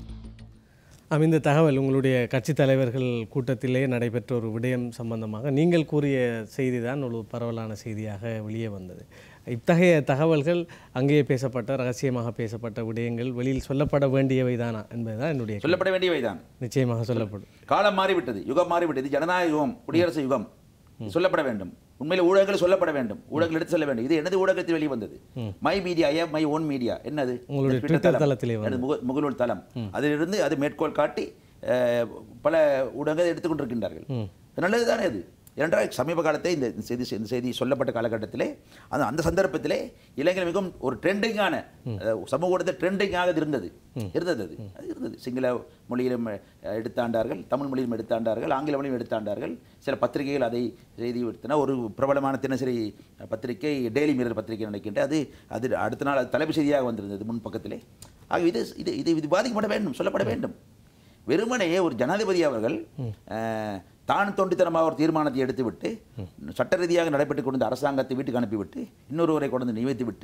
ஆம், இந்த தகவல் உங்களுடைய கட்சித் தலைவர்கள் கூட்டத்திலே நடைபெற்ற ஒரு விடயம் சம்பந்தமாக நீங்கள் கூறிய செய்தி தான் ஒரு பரவலான செய்தியாக வெளியே வந்தது இத்தகைய தகவல்கள் அங்கேயே பேசப்பட்ட ரகசியமாக பேசப்பட்ட விடயங்கள் வெளியில் சொல்லப்பட வேண்டியவை தானா என்பதுதான் என்னுடைய கேள்வி. சொல்லப்பட வேண்டியவைதான் நிச்சயமாக சொல்லப்படும் காலம் மாறிவிட்டது யுகம் மாறிவிட்டது இது ஜனநாயக யுகம் குடியரசு யுகம் சொல்லப்பட வேண்டும் உண்மையில ஊடகங்கள் சொல்லப்பட வேண்டும் ஊடகங்கள் எடுத்து சொல்ல வேண்டும் இது எனது ஊடகத்தில் வெளியே வந்தது my media I my own media என்னது உங்களுடைய இந்த Twitter தளத்திலே எனது முக- முகநூல் தளம் அதிலிருந்து அது மேற்கோள் காட்டி அஹ், பல ஊடகங்கள் எடுத்துக்கொண்டிருக்கின்றார்கள் இது நல்லது தானே அது ஏனென்றால் சமீப காலத்தை இந்த இந்த செய்தி இந்த செய்தி சொல்லப்பட்ட காலகட்டத்திலே அந்த அந்த சந்தர்ப்பத்திலே இளைஞர் மிகவும் ஒரு ட்ரெண்டிங்கான சமூக ஊடகத்தில் ட்ரெண்டிங்காக இருந்தது இருந்தது அது அது இருந்தது சிங்கள மொழியிலும் அஹ், எடுத்தாண்டார்கள் தமிழ் மொழியிலும் எடுத்தாண்டார்கள் ஆங்கில மொழியும் எடுத்தாண்டார்கள் சில பத்திரிகைகள் அதை செய்தி எடுத்தன ஒரு பிரபலமான தினசரி பத்திரிகை டெய்லி மிரர் பத்திரிகை நினைக்கின்றேன் அது அது அடுத்த நாள் அது தலைப்பு செய்தியாக வந்திருந்தது முன் பக்கத்திலே ஆக இது இது இது இது பாதிக்கப்பட வேண்டும் சொல்லப்பட வேண்டும் வெறுமனே ஒரு ஜனாதிபதி அவர்கள் அஹ், தான் தொண்டித்தனமாக ஒரு தீர்மானத்தை எடுத்துவிட்டு சட்ட ரீதியாக நடைபெற்றுக் கொண்ட அரசாங்கத்தை வீட்டுக்கு அனுப்பிவிட்டு இன்னொருவரை கொண்டு வந்து நியமித்து விட்டு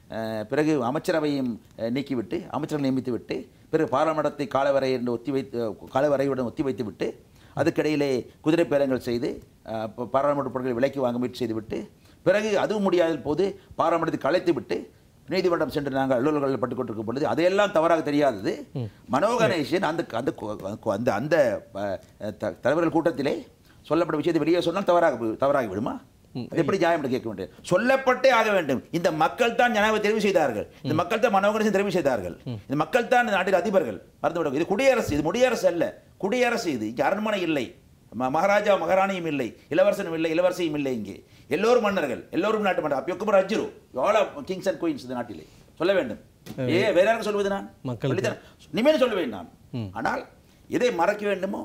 அஹ், பிறகு அமைச்சரவையும் அஹ், நீக்கிவிட்டு அமைச்சரை நியமித்து விட்டு பிறகு பாராளுமன்றத்தை காலவரை என்று ஒத்தி வைத்து காலவரையுடன் ஒத்தி வைத்து விட்டு அதுக்கிடையிலே குதிரை பேரங்கள் செய்து அஹ், ப- பாராளுமன்ற பொருட்களை விலைக்கு வாங்க முயற்சி செய்துவிட்டு பிறகு அதுவும் முடியாத போது பாராளுமன்றத்தை கலைத்து விட்டு நீதிமன்றம் சென்று நாங்கள் அலுவலர்கள் பட்டுக் கொண்டிருக்கும் பொழுது அதையெல்லாம் தவறாக தெரியாதது மனோ கணேசன் அந்த அந்த கு- அந்த அந்த அஹ், த- தலைவர்கள் கூட்டத்திலே சொல்லப்பட்ட விஷயத்தை வெளியே சொன்னால் தவறாக போய்- தவறாகி விடுமா அது எப்படி நியாயம் என்று கேட்க வேண்டும் சொல்லப்பட்டே ஆக வேண்டும் இந்த மக்கள் தான் ஜனாவை தெரிவு செய்தார்கள் இந்த மக்கள் தான் மனோகரசன் தெரிவு செய்தார்கள் இந்த மக்கள் தான் இந்த நாட்டின் அதிபர்கள் மறந்துவிட இது குடியரசு இது முடியரசு அல்ல குடியரசு இது இங்கே அரண்மனை இல்லை ம- மகாராஜா மகாராணியும் இல்லை இளவரசனும் இல்லை இளவரசியும் இல்லை இங்கே எல்லோரும் மன்னர்கள் எல்லோரும் நாட்டு மன்னர் அப்போ அஜ்ரு ஆல் கிங்ஸ் அண்ட் குயின்ஸ் இந்த நாட்டிலே சொல்ல வேண்டும் ஏ வேற யாருக்கு சொல்வது நான் மக்களுக்கு. சொல்லித்தரேன். இனிமேல் சொல்லுவேன் நான் ஆனால் எதை மறைக்க வேண்டுமோ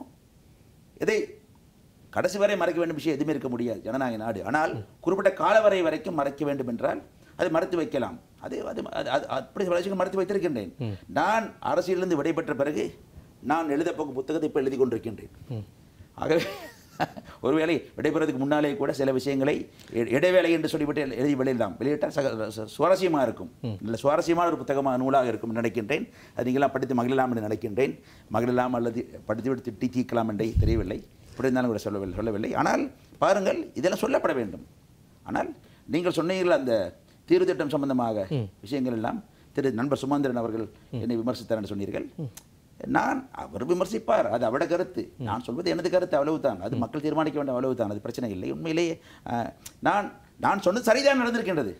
எதை கடைசி வரை மறைக்க வேண்டும் விஷயம் எதுவுமே இருக்க முடியாது ஜனநாயக நாடு ஆனால் குறிப்பிட்ட காலவரை வரைக்கும் மறைக்க வேண்டும் என்றால் அதை மறைத்து வைக்கலாம் அது அது அது- அது அப்படி சில விஷயங்கள் மறைத்து வைத்திருக்கின்றேன் நான் அரசியலிருந்து விடைபெற்ற பிறகு நான் எழுத போகும் புத்தகத்தை இப்போ எழுதி கொண்டிருக்கின்றேன் ஆகவே ஒருவேளை விடைபெறதுக்கு முன்னாலே கூட சில விஷயங்களை இ- இடைவேளை என்று சொல்லிவிட்டு எழு- எழுதி வெளியிடலாம் வெளியிட்டால் சக ச- சுவாரஸ்யமாக இருக்கும் நல்ல சுவாரஸ்யமான ஒரு புத்தகமாக நூலாக இருக்கும் என்று நினைக்கின்றேன் அது நீங்களாம் படித்து மகிழலாம் என்று நினைக்கின்றேன் மகிழலாம் அல்லது படித்துவிட்டு திட்டி தீக்கலாம் என்றே தெரியவில்லை இப்படி இருந்தாலும் கூட சொல்லவில்லை சொல்லவில்லை ஆனால் பாருங்கள் இதெல்லாம் சொல்லப்பட வேண்டும் ஆனால் நீங்கள் சொன்னீர்கள் அந்த தீர்வு திட்டம் சம்பந்தமாக விஷயங்கள் எல்லாம் திரு நண்பர் சுமந்திரன் அவர்கள் என்னை விமர்சித்தார் என்று சொன்னீர்கள் நான் அவர் விமர்சிப்பார் அது அவட கருத்து நான் சொல்வது எனது கருத்து அவ்வளவுதான் அது மக்கள் தீர்மானிக்க வேண்டிய அவ்வளவுதான் அது பிரச்சனை இல்லை உண்மையிலேயே அஹ், நான் நான் சொன்னது சரிதான் நடந்திருக்கின்றது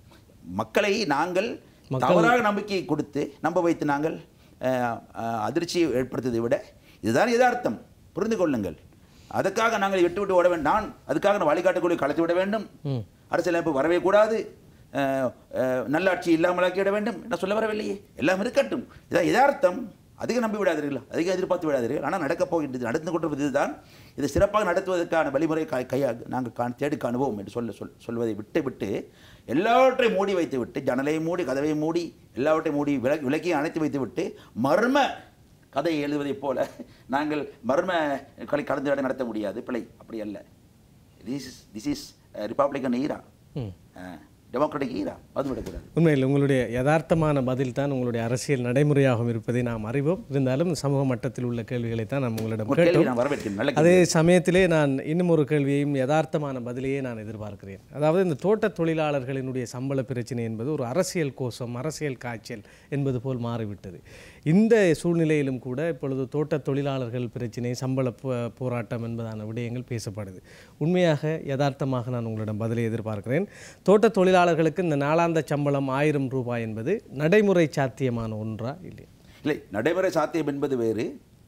மக்களை நாங்கள் தவறாக நம்பிக்கை கொடுத்து நம்ப வைத்து நாங்கள் அஹ், அஹ், அதிர்ச்சியை ஏற்படுத்ததை விட இதுதான் யதார்த்தம் புரிந்து கொள்ளுங்கள் அதுக்காக நாங்கள் விட்டு விட்டு ஓட வேண்டும் நான் அதுக்காக நான் வழிகாட்டுக்குள்ளே கலத்தி விட வேண்டும் அரசியலமைப்பு வரவே கூடாது அஹ், அஹ், நல்லாட்சி இல்லாமலாக்கி விட வேண்டும் என்ன சொல்ல வரவில்லையே எல்லாம் இருக்கட்டும் இதான் யதார்த்தம் அதிக நம்பி விடாதீர்கள் அதிக எதிர்பார்த்து விடாதீர்கள் ஆனால் நடக்கப் போகின்றது நடந்து கொண்டிருப்பது இதுதான் இதை சிறப்பாக நடத்துவதற்கான வழிமுறை கை கையா நாங்கள் காண் தேடி காணுவோம் என்று சொல்ல சொல் சொல்வதை விட்டு விட்டு எல்லாவற்றையும் மூடி வைத்து விட்டு ஜன்னலையும் மூடி கதவை மூடி எல்லாவற்றையும் மூடி விலக்கி விலக்கி அணைத்து வைத்து விட்டு மர்ம கதையை எழுதுவதைப் போல நாங்கள் மர்ம கலை கலந்துரையாடல் நடத்த முடியாது பிழை அப்படி அல்ல this is this is republican era democratic era அது விடக்கூடாது உண்மையில் உங்களுடைய யதார்த்தமான பதில் தான் உங்களுடைய அரசியல் நடைமுறையாகவும் இருப்பதை நாம் அறிவோம் இருந்தாலும் சமூக மட்டத்தில் உள்ள கேள்விகளை தான் நாம் உங்களிடம் ஒரு கேள்வி கேட்டோம் நான் வரவேற்கிறேன் நல்ல அதே சமயத்திலே நான் இன்னும் ஒரு கேள்வியையும் யதார்த்தமான பதிலையே நான் எதிர்பார்க்கிறேன் அதாவது இந்த தோட்ட தொழிலாளர்களினுடைய சம்பள பிரச்சனை என்பது ஒரு அரசியல் கோஷம் அரசியல் காய்ச்சல் என்பது போல் மாறிவிட்டது இந்த சூழ்நிலையிலும் கூட இப்பொழுது தோட்ட தொழிலாளர்கள் பிரச்சனை சம்பள போ- போராட்டம் என்பதான விடயங்கள் பேசப்படுது உண்மையாக யதார்த்தமாக நான் உங்களிடம் பதிலை எதிர்பார்க்கிறேன் தோட்ட தொழிலாளர்களுக்கு இந்த நாளாந்த சம்பளம் ஆயிரம் ரூபாய் என்பது நடைமுறை சாத்தியமான ஒன்றா இல்லையா இல்லை நடைமுறை சாத்தியம் என்பது வேறு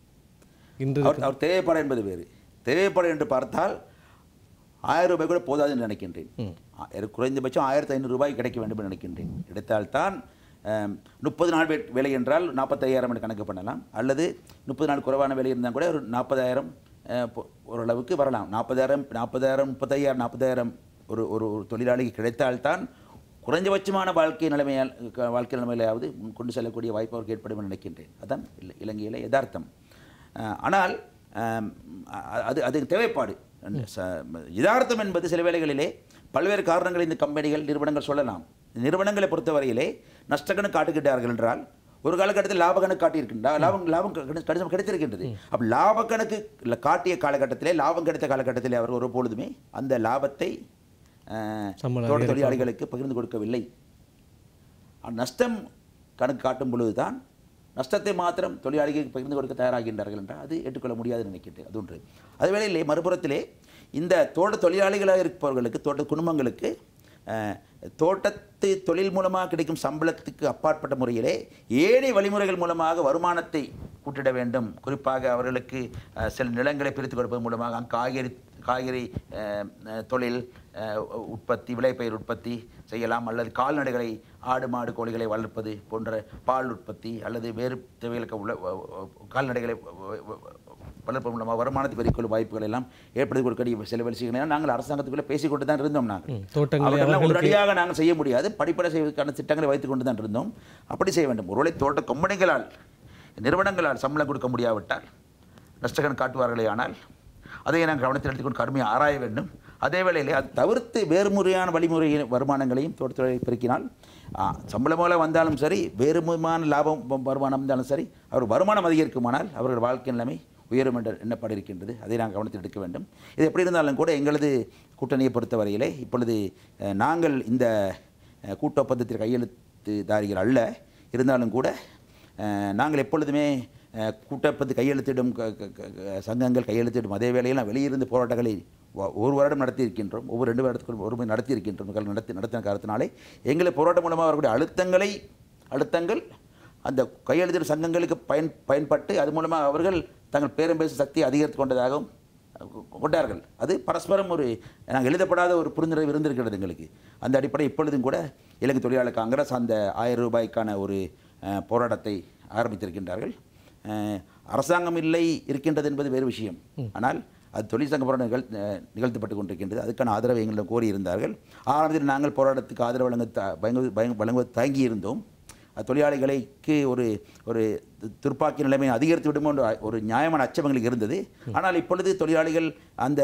இன்று அவர் அவர் தேவைப்பட என்பது வேறு தேவைப்பட என்று பார்த்தால் ஆயிரம் ரூபாய் கூட போதாது என்று நினைக்கின்றேன் ஆ, எனக்கு குறைந்தபட்சம் ஆயிரத்தி ஐநூறு ரூபாய் கிடைக்க வேண்டும் என்று நினைக்கின்றேன் கிடைத்தால்தான் ஆம், முப்பது நாள் வே- வேலை என்றால் நாற்பத்தையாயிரம் என்று கணக்கு பண்ணலாம் அல்லது முப்பது நாள் குறைவான வேலை இருந்தால் கூட ஒரு நாற்பதாயிரம் ஓரளவுக்கு வரலாம் நாற்பதாயிரம் நாற்பதாயிரம் முப்பத்தையாயிரம் நாற்பதாயிரம் ஒரு ஒரு ஒரு தொழிலாளிக்கு கிடைத்தால்தான் குறைஞ்சபட்சமான வாழ்க்கை நிலைமையால் க- வாழ்க்கை நிலைமையிலாவது முன் கொண்டு செல்லக்கூடிய வாய்ப்பு அவருக்கு ஏற்படும் என்று நினைக்கின்றேன் அதான் இல்லை இலங்கையில் யதார்த்தம் அஹ், ஆனால் ஆம், அ- அது அது தேவைப்பாடு ச- யதார்த்தம் என்பது சில வேளைகளிலே பல்வேறு காரணங்களை இந்த கம்பெனிகள் நிறுவனங்கள் சொல்லலாம் நிறுவனங்களை பொறுத்தவரையிலே நஷ்டக்கணக்கு காட்டுகின்றார்கள் என்றால் ஒரு காலகட்டத்தில் லாப கணக்கு காட்டியிருக்கின்றா லாபம் லாபம் கணி- கணிசம் கிடைத்திருக்கின்றது அப்போ லாப கணக்கு இல்ல காட்டிய காலகட்டத்திலே லாபம் கிடைத்த காலகட்டத்திலே அவர் ஒரு பொழுதுமே அந்த லாபத்தை அஹ், சம்பள தோட்ட தொழிலாளிகளுக்கு பகிர்ந்து கொடுக்கவில்லை ஆனால் நஷ்டம் கணக்கு காட்டும் பொழுதுதான் நஷ்டத்தை மாத்திரம் தொழிலாளிகளுக்கு பகிர்ந்து கொடுக்க தயாராகின்றார்கள் என்றால் அது ஏற்றுக்கொள்ள முடியாது நினைக்கின்றேன் அது ஒன்று அதுவேளையிலே மறுபுறத்திலே இந்த தோட்ட தொழிலாளிகளாக இருப்பவர்களுக்கு தோட்ட குடும்பங்களுக்கு அஹ், தோட்டத்து தொழில் மூலமாக கிடைக்கும் சம்பளத்துக்கு அப்பாற்பட்ட முறையிலே ஏழை வழிமுறைகள் மூலமாக வருமானத்தை கூட்டிட வேண்டும் குறிப்பாக அவர்களுக்கு அஹ், சில நிலங்களை பிரித்து கொடுப்பதன் மூலமாக அங்கு காய்கறி காய்கறி அஹ், அஹ், தொழில் அஹ், உற்பத்தி விளைபயிர் உற்பத்தி செய்யலாம் அல்லது கால்நடைகளை ஆடு மாடு கோழிகளை வளர்ப்பது போன்ற பால் உற்பத்தி அல்லது வேறு தேவைகளுக்கு உள்ள வ- வ- கால்நடைகளை வ- வ- வ- வளர்ப்பதன் மூலமாக வருமானத்தை பெருக்கொள்ளும் வாய்ப்புகள் எல்லாம் ஏற்படுத்தி கொடுக்கக்கூடிய சில விஷயங்களை நாங்கள் அரசாங்கத்துக்குள்ளே பேசிக்கொண்டு தான் இருந்தோம் நாங்கள் தோட்டங்களை அவர்களெல்லாம் அவர்களுக்கு உடனடியாக நாங்கள் செய்ய முடியாது படிப்படை செய்வதற்கான திட்டங்களை வைத்துக் கொண்டு தான் இருந்தோம் அப்படி செய்ய வேண்டும் ஒருவேளை தோட்ட கம்பெனிகளால் நிறுவனங்களால் சம்பளம் கொடுக்க முடியாவிட்டால் நஷ்டகன் காட்டுவார்களே ஆனால் அதை நாங்கள் கவனத்தில் எடுத்துக்கொண்டு கடுமையாக ஆராய வேண்டும் அதே வேளையிலே அது தவிர்த்து வேறு முறையான வழிமுறை வருமானங்களையும் தோட்டத்தொழிலை பெருக்கினால் ஆ, சம்பளம் மூல வந்தாலும் சரி வேறு விதமான லாபம் வ- வருமானம் இருந்தாலும் சரி அவர் வருமானம் அதிகரிக்குமானால் அவர்கள் வாழ்க்கை நிலைமை உயரும் என்ற எண்ணப்பாடு இருக்கின்றது அதை நாங்கள் கவனத்தில் எடுக்க வேண்டும் இது எப்படி இருந்தாலும் கூட எங்களது கூட்டணியை பொறுத்தவரையிலே இப்பொழுது அஹ், நாங்கள் இந்த அஹ், கூட்டொப்பந்தத்தில் கையெழுத்துதாரிகள் அல்ல இருந்தாலும் கூட அஹ், நாங்கள் எப்பொழுதுமே அஹ், கூட்டொப்பந்து கையெழுத்திடும் க- க- க- க- சங்கங்கள் கையெழுத்திடும் அதே வேளையில் நான் வெளியிருந்து போராட்டங்களை வ- ஒரு வருடம் நடத்தி இருக்கின்றோம் ஒவ்வொரு ரெண்டு வருடத்துக்கு ஒரு முறை நடத்தி இருக்கின்றோம் மக்கள் நடத்தி நடத்தின காரணத்தினாலே எங்களை போராட்டம் மூலமாக வரக்கூடிய அழுத்தங்களை அழுத்தங்கள் அந்த கையெழுத்திடும் சங்கங்களுக்கு பயன் பயன்பட்டு அது மூலமாக அவர்கள் தங்கள் பேரம் பேசும் சக்தியை அதிகரித்து கொண்டதாகவும் கொ- கொண்டார்கள் அது பரஸ்பரம் ஒரு நாங்கள் எழுதப்படாத ஒரு புரிந்துணர்வு இருந்திருக்கிறது எங்களுக்கு அந்த அடிப்படை இப்பொழுதும் கூட இலங்கை தொழிலாளர் காங்கிரஸ் அந்த ஆயிரம் ரூபாய்க்கான ஒரு அஹ், போராட்டத்தை ஆரம்பித்திருக்கின்றார்கள் அஹ், அரசாங்கம் இல்லை இருக்கின்றது என்பது வேறு விஷயம் ஆனால் அது தொழிற்சங்க போராட்டம் நிகழ் அஹ், நிகழ்த்தப்பட்டு கொண்டிருக்கின்றது அதுக்கான ஆதரவை எங்களிடம் கோரியிருந்தார்கள் ஆரம்பத்தில் நாங்கள் போராட்டத்துக்கு ஆதரவு வழங்க த- வழங்கு- வழங்கு- வழங்குவது தயங்கி இருந்தோம் அது தொழிலாளிகளுக்கு ஒரு ஒரு து- துர்ப்பாக்கி நிலைமை அதிகரித்து விடுமோ என்ற ஒரு நியாயமான அச்சம் எங்களுக்கு இருந்தது ஆனால் இப்பொழுது தொழிலாளிகள் அந்த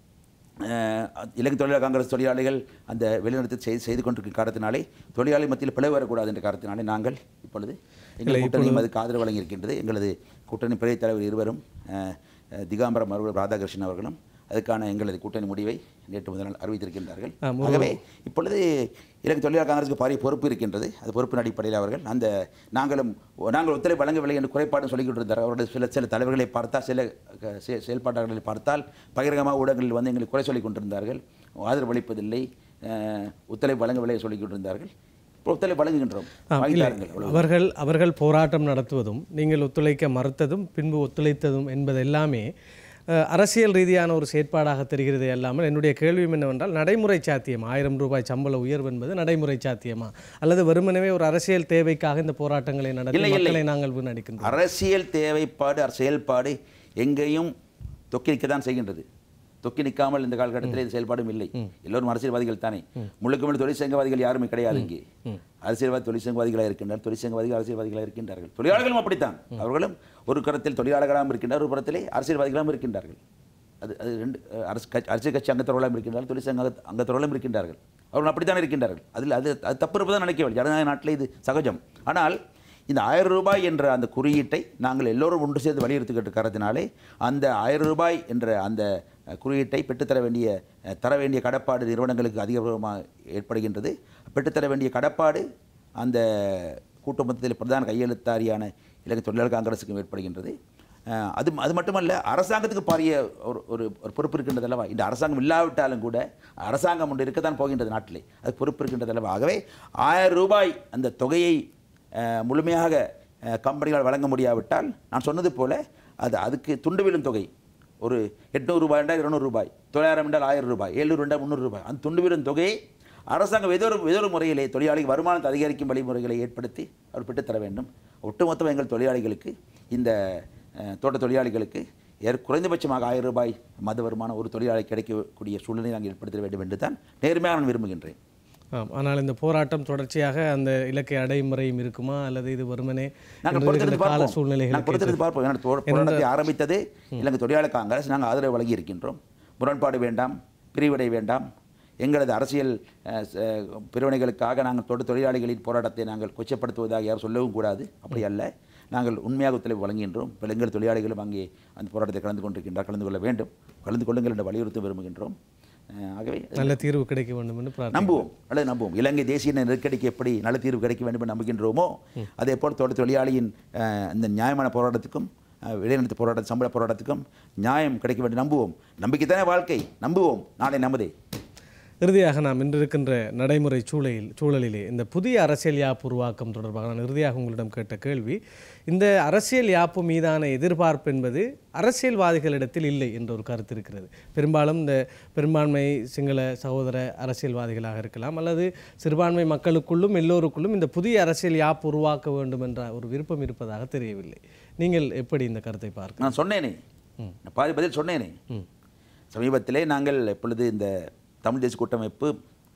அஹ், இலங்கை தொழிலாளர் காங்கிரஸ் தொழிலாளிகள் அந்த வெளிநடத்தை செய்து செய்து கொண்டிருக்கும் காரணத்தினாலே தொழிலாளி மத்தியில் பிளவு வரக்கூடாது என்ற காரணத்தினாலே நாங்கள் இப்பொழுது எங்கள் கூட்டணியும் அதுக்கு ஆதரவு வழங்கியிருக்கின்றது எங்களது கூட்டணி பெரிய தலைவர் இருவரும் அஹ், அஹ், திகாம்பரம் அவர்கள் ராதாகிருஷ்ணன் அவர்களும் அதுக்கான எங்களது கூட்டணி முடிவை நேற்று முதல் நாள் அறிவித்திருக்கின்றார்கள் ஆம், ஆகவே இப்பொழுது இலங்கை தொழிலாளர் காங்கிரஸுக்கு பாரிய பொறுப்பு இருக்கின்றது அது பொறுப்பின் அடிப்படையில் அவர்கள் அந்த நாங்களும் நாங்கள் ஒத்துழைப்பு வழங்கவில்லை என்று குறைபாடும் சொல்லிக்கிட்டு இருந்தார் அவருடைய சில சில தலைவர்களை பார்த்தால் சில க- செ- செயல்பாட்டாளர்களை பார்த்தால் பகிரங்கமாக ஊடகங்களில் வந்து எங்களுக்கு குறை சொல்லிக் கொண்டிருந்தார்கள் ஆதரவு அளிப்பதில்லை அஹ், ஒத்துழைப்பு வழங்கவில்லை சொல்லிக் கொண்டிருந்தார்கள் இப்போ ஒத்துழைப்பு வழங்குகின்றோம் ஆம், வாங்கி இல்லை. தாருங்கள் அவ்வளவு. அவர்கள் அவர்கள் போராட்டம் நடத்துவதும் நீங்கள் ஒத்துழைக்க மறுத்ததும் பின்பு ஒத்துழைத்ததும் என்பது எல்லாமே அஹ், அரசியல் ரீதியான ஒரு செயற்பாடாக தெரிகிறது அல்லாமல் என்னுடைய கேள்வியும் என்னவென்றால் நடைமுறை சாத்தியம் ஆயிரம் ரூபாய் சம்பள உயர்வு என்பது நடைமுறை சாத்தியமா அல்லது வெறுமனவே ஒரு அரசியல் தேவைக்காக இந்த போராட்டங்களை நடத்தி இல்லை, இல்லை. மக்களை நாங்கள் வீணடிக்கின்றோம் அரசியல் தேவைப்பாடு அரசு செயல்பாடு எங்கேயும் தொக்கி நிற்க தான் செய்கின்றது தொக்கி நிற்காமல் இந்த காலகட்டத்தில் இது செயல்பாடும் இல்லை எல்லோரும் அரசியல்வாதிகள் தானே முழுக்க முழு தொழிற்சங்கவாதிகள் யாருமே கிடையாது இங்கே அரசியல்வாதி தொழிற்சங்கவாதிகளாக இருக்கின்றனர் தொழிற்சங்கவாதிகள் அரசியல்வாதிகளாக இருக்கின்றார்கள் தொழிலாளர்களும் அப்படித்தான் அவர்களும் ஒரு கரத்தில் தொழிலாளர்களாகவும் இருக்கின்றனர் ஒரு புறத்திலே அரசியல்வாதிகளாகவும் இருக்கின்றார்கள் அது அது ரெண்டு அஹ், அரசு கட்சி அரசியல் கட்சி அங்கத்தவர்களும் இருக்கின்றார்கள் தொழிற்சங்க அங்க- அங்கத்தவர்களும் இருக்கின்றார்கள் அவர்கள் அப்படித்தான் இருக்கின்றார்கள் அதில் அது அது தப்பு இருப்பதான் நினைக்கவில்லை ஜனநாயக நாட்டில் இது சகஜம் ஆனால் இந்த ஆயிரம் ரூபாய் என்ற அந்த குறியீட்டை நாங்கள் எல்லோரும் ஒன்று சேர்ந்து வலியுறுத்திக்கிட்டு இருக்கிறதுனாலே அந்த ஆயிரம் ரூபாய் என்ற அந்த அஹ், குறியீட்டை பெற்றுத்தர வேண்டிய அஹ், தர வேண்டிய கடப்பாடு நிறுவனங்களுக்கு அதிகமாக ஏற்படுகின்றது பெற்றுத்தர வேண்டிய கடப்பாடு அந்த கூட்டமொத்தத்தில் பிரதான கையெழுத்தாரியான இலங்கை தொழிலாளர் காங்கிரஸுக்கும் ஏற்படுகின்றது அஹ், அது அது மட்டுமல்ல அரசாங்கத்துக்கு பாரிய ஒரு ஒரு ஒரு பொறுப்பு இருக்கின்றது அல்லவா இந்த அரசாங்கம் இல்லாவிட்டாலும் கூட அரசாங்கம் ஒன்று இருக்கத்தான் போகின்றது நாட்டிலே அது பொறுப்பு இருக்கின்றது அல்லவா ஆகவே ஆயிரம் ரூபாய் அந்த தொகையை அஹ், முழுமையாக அஹ், கம்பெனிகளால் வழங்க முடியாவிட்டால் நான் சொன்னது போல அது அதுக்கு துண்டு விழும் தொகை ஒரு எட்நூறு ரூபாய் என்றால் இருநூறு ரூபாய் தொள்ளாயிரம் என்றால் ஆயிரம் ரூபாய் ஏழ்நூறு என்றால் முந்நூறு ரூபாய் அந்த துண்டு விழும் தொகையை அரசாங்கம் ஏதோ ஒரு ஏதோ ஒரு முறையிலே தொழிலாளி வருமானத்தை அதிகரிக்கும் வழிமுறைகளை ஏற்படுத்தி அவர் பெற்றுத்தர வேண்டும் ஒட்டுமொத்தம் எங்கள் தொழிலாளிகளுக்கு இந்த அஹ், தோட்ட தொழிலாளிகளுக்கு ஏற் குறைந்தபட்சமாக ஆயிரம் ரூபாய் மத வருமானம் ஒரு தொழிலாளி கிடைக்கக்கூடிய சூழ்நிலை நாங்கள் ஏற்படுத்த வேண்டும் என்று தான் நேர்மையாக நான் விரும்புகின்றேன் ஆம் ஆனால் இந்த போராட்டம் தொடர்ச்சியாக அந்த இலக்கை அடையும் முறையும் இருக்குமா அல்லது இது வெறுமனே நாங்கள் இன்று பொறுத்திருந்து இருக்கிற கால பார்ப்போம் நாங்கள் சூழ்நிலைகளுக்கு பொறுத்திருந்து பார்ப்போம் ஏன்னா தோ- போராட்டத்தை ஆரம்பித்தது இலங்கை தொழிலாளர் காங்கிரஸ் நாங்கள் ஆதரவு வழங்கி இருக்கின்றோம் முரண்பாடு வேண்டாம் பிரிவினை வேண்டாம் எங்களது அரசியல் அஹ், ச- பிரிவினைகளுக்காக நாங்கள் தொடு தொழிலாளிகளின் போராட்டத்தை நாங்கள் கொச்சப்படுத்துவதாக யாரும் சொல்லவும் கூடாது அப்படி அல்ல நாங்கள் உண்மையாக ஒத்துழைப்பு வழங்குகின்றோம் இப்ப எங்கள் தொழிலாளிகளும் அங்கே அந்த போராட்டத்தை கலந்து கொண்டிருக்கின்றார் கலந்து கொள்ள வேண்டும் கலந்து கொள்ளுங்கள் என்று வலியுறுத்த விரும்புகின்றோம் அஹ், ஆகவே நல்ல தீர்வு கிடைக்க வேண்டும் என்று பிரார்த்தனை நம்புவோம் அல்லது நம்புவோம் இலங்கை தேசிய நெருக்கடிக்கு எப்படி நல்ல தீர்வு கிடைக்க வேண்டும் என்று நம்புகின்றோமோ அதே போல் தொழில் தொழிலாளியின் அஹ், இந்த நியாயமான போராட்டத்துக்கும் அஹ், இடைநிறுத்த போராட்ட சம்பள போராட்டத்துக்கும் நியாயம் கிடைக்க வேண்டும் நம்புவோம் நம்பிக்கைத்தானே வாழ்க்கை நம்புவோம் நாளை நமதே இறுதியாக நாம் இன்று இருக்கின்ற நடைமுறை சூழலில் சூழலிலே இந்த புதிய அரசியல் யாப்பு உருவாக்கம் தொடர்பாக நான் இறுதியாக உங்களிடம் கேட்ட கேள்வி இந்த அரசியல் யாப்பு மீதான எதிர்பார்ப்பு என்பது அரசியல்வாதிகளிடத்தில் இல்லை என்ற ஒரு கருத்து இருக்கிறது பெரும்பாலும் இந்த பெரும்பான்மை சிங்கள சகோதர அரசியல்வாதிகளாக இருக்கலாம் அல்லது சிறுபான்மை மக்களுக்குள்ளும் எல்லோருக்குள்ளும் இந்த புதிய அரசியல் யாப்பு உருவாக்க வேண்டும் என்ற ஒரு விருப்பம் இருப்பதாக தெரியவில்லை நீங்கள் எப்படி இந்த கருத்தை பார்க்க நான் சொன்னேனே நான் பாதி பதில் சொன்னேனே சமீபத்திலே நாங்கள் எப்பொழுது இந்த தமிழ் தேசிய கூட்டமைப்பு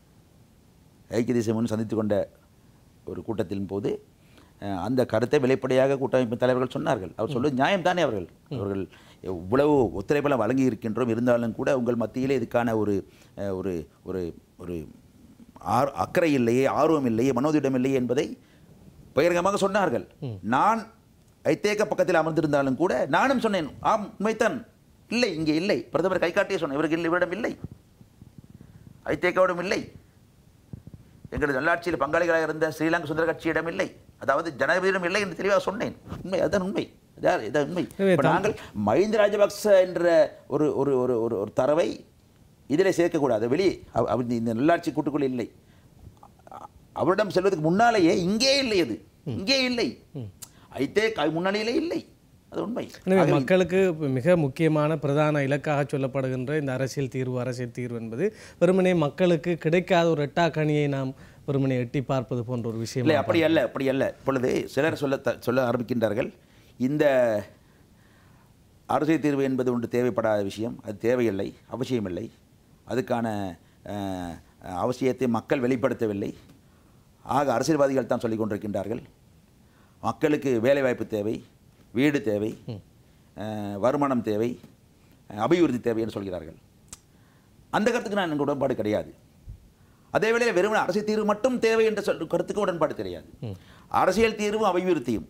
ஐக்கிய தேசிய முன் சந்தித்து கொண்ட ஒரு கூட்டத்தின் போது அஹ், அந்த கருத்தை வெளிப்படையாக கூட்டமைப்பு தலைவர்கள் சொன்னார்கள் அவர் சொல்வது நியாயம் தானே அவர்கள் அவர்கள் இவ்வளவு ஒத்துழைப்பெல்லாம் வழங்கி இருக்கின்றோம் இருந்தாலும் கூட உங்கள் மத்தியிலே இதுக்கான ஒரு அஹ், ஒரு ஒரு ஒரு ஆர் அக்கறை இல்லையே ஆர்வம் இல்லையே மனோதிடம் இல்லையே என்பதை பகிரங்கமாக சொன்னார்கள் நான் ஐத்தேக்க பக்கத்தில் அமர்ந்திருந்தாலும் கூட நானும் சொன்னேன் ஆம் உண்மைத்தான் இல்லை இங்கே இல்லை பிரதமர் கை காட்டியே சொன்னேன் இவருக்கு இல்லை இவரிடம் இல்லை ஐத்தேக்காவிடம் இல்லை எங்களது நல்லாட்சியில் பங்காளிகளாக இருந்த ஸ்ரீலங்கா சுந்தர கட்சியிடம் இல்லை அதாவது ஜனாதிபதியிடம் இல்லை என்று தெளிவாக சொன்னேன் உண்மை அதுதான் உண்மை இதான் இதான் உண்மை எனவே இப்ப நாங்கள் மஹிந்த ராஜபக்ச என்ற ஒரு ஒரு ஒரு ஒரு ஒரு தரவை இதில் சேர்க்கக்கூடாது வெளியே அவ- அவர் இந்த நல்லாட்சி கூட்டுக்குள் இல்லை அ- அவரிடம் செல்வதற்கு முன்னாலேயே இங்கே இல்லை அது இங்கே இல்லை ஐத்தே க- முன்னாலேயே இல்லை அது உண்மை எனவே ஆகவே மக்களுக்கு மிக முக்கியமான பிரதான இலக்காக சொல்லப்படுகின்ற இந்த அரசியல் தீர்வு அரசியல் தீர்வு என்பது வெறுமனே மக்களுக்கு கிடைக்காத ஒரு எட்டாக்கணியை நாம் வெறுமனே எட்டி பார்ப்பது போன்ற ஒரு விஷயம் இல்லை அப்படி அல்ல அப்படி அல்ல இப்பொழுது சிலர் சொல்ல த- சொல்ல ஆரம்பிக்கின்றார்கள் இந்த அரசியல் தீர்வு என்பது ஒன்று தேவைப்படாத விஷயம் அது தேவையில்லை அவசியமில்லை அதுக்கான அஹ், அவசியத்தை மக்கள் வெளிப்படுத்தவில்லை ஆக அரசியல்வாதிகள் தான் சொல்லிக் கொண்டிருக்கின்றார்கள் மக்களுக்கு வேலைவாய்ப்பு தேவை வீடு தேவை அஹ், வருமானம் தேவை அஹ், அபிவிருத்தி தேவை என்று சொல்கிறார்கள் அந்த கருத்துக்கு நான் எனக்கு உடன்பாடு கிடையாது அதே வேளையில் வெறும் அரசியல் தீர்வு மட்டும் தேவை என்ற சொல் கருத்துக்கு உடன்பாடு கிடையாது அரசியல் தீர்வும் அபிவிருத்தியும்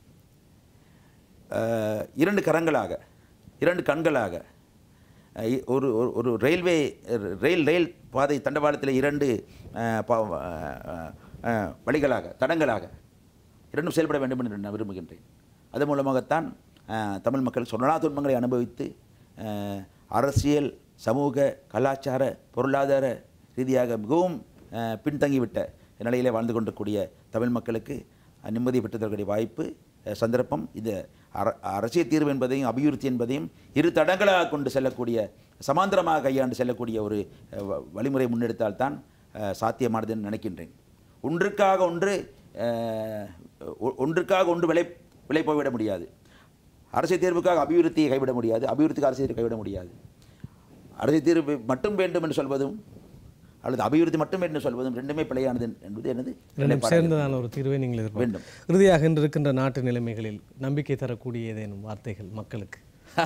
அஹ், இரண்டு கரங்களாக இரண்டு கண்களாக அஹ், இ- ஒரு ஒரு- ஒரு ரயில்வே ரயில் ரயில் பாதை தண்டவாளத்தில் இரண்டு அஹ், பா- அஹ், அஹ், வழிகளாக தடங்களாக இரண்டும் செயல்பட வேண்டும் என்று நான் விரும்புகின்றேன் அது மூலமாகத்தான் அஹ், தமிழ் மக்கள் சொன்னா துன்பங்களை அனுபவித்து அஹ், அரசியல் சமூக கலாச்சார பொருளாதார ரீதியாக மிகவும் அஹ், பின்தங்கிவிட்ட நிலையிலே வாழ்ந்து கொண்டிருக்கூடிய தமிழ் மக்களுக்கு அஹ், நிம்மதி பெற்று தரக்கூடிய வாய்ப்பு அஹ், சந்தர்ப்பம் இது அர அரசியல் தீர்வு என்பதையும் அபிவிருத்தி என்பதையும் இரு தடங்களாக கொண்டு செல்லக்கூடிய சமாந்தரமாக கையாண்டு செல்லக்கூடிய ஒரு அஹ், வ- வழிமுறை முன்னெடுத்தால்தான் அஹ், சாத்தியமானது என்று நினைக்கின்றேன் ஒன்றுக்காக ஒன்று அஹ், ஒ- ஒன்றுக்காக ஒன்று விலை விலை போய்விட முடியாது அரசியல் தீர்வுக்காக அபிவிருத்தியை கைவிட முடியாது அபிவிருத்திக்கு அரசியல் தீர்வை கைவிட முடியாது அரசியல் தீர்வு மட்டும் வேண்டும் என்று சொல்வதும் அல்லது அபிவிருத்தி மட்டும் என்று சொல்வதும் ரெண்டுமே பிழையானது என்பது எனது ரெண்டும் நிலைப்பாடாக சேர்ந்ததான ஒரு தீர்வை நீங்கள் எதிர்பார்க்க வேண்டும். இறுதியாக இன்று இருக்கின்ற நாட்டு நிலைமைகளில் நம்பிக்கை தரக்கூடிய ஏதேனும் வார்த்தைகள் மக்களுக்கு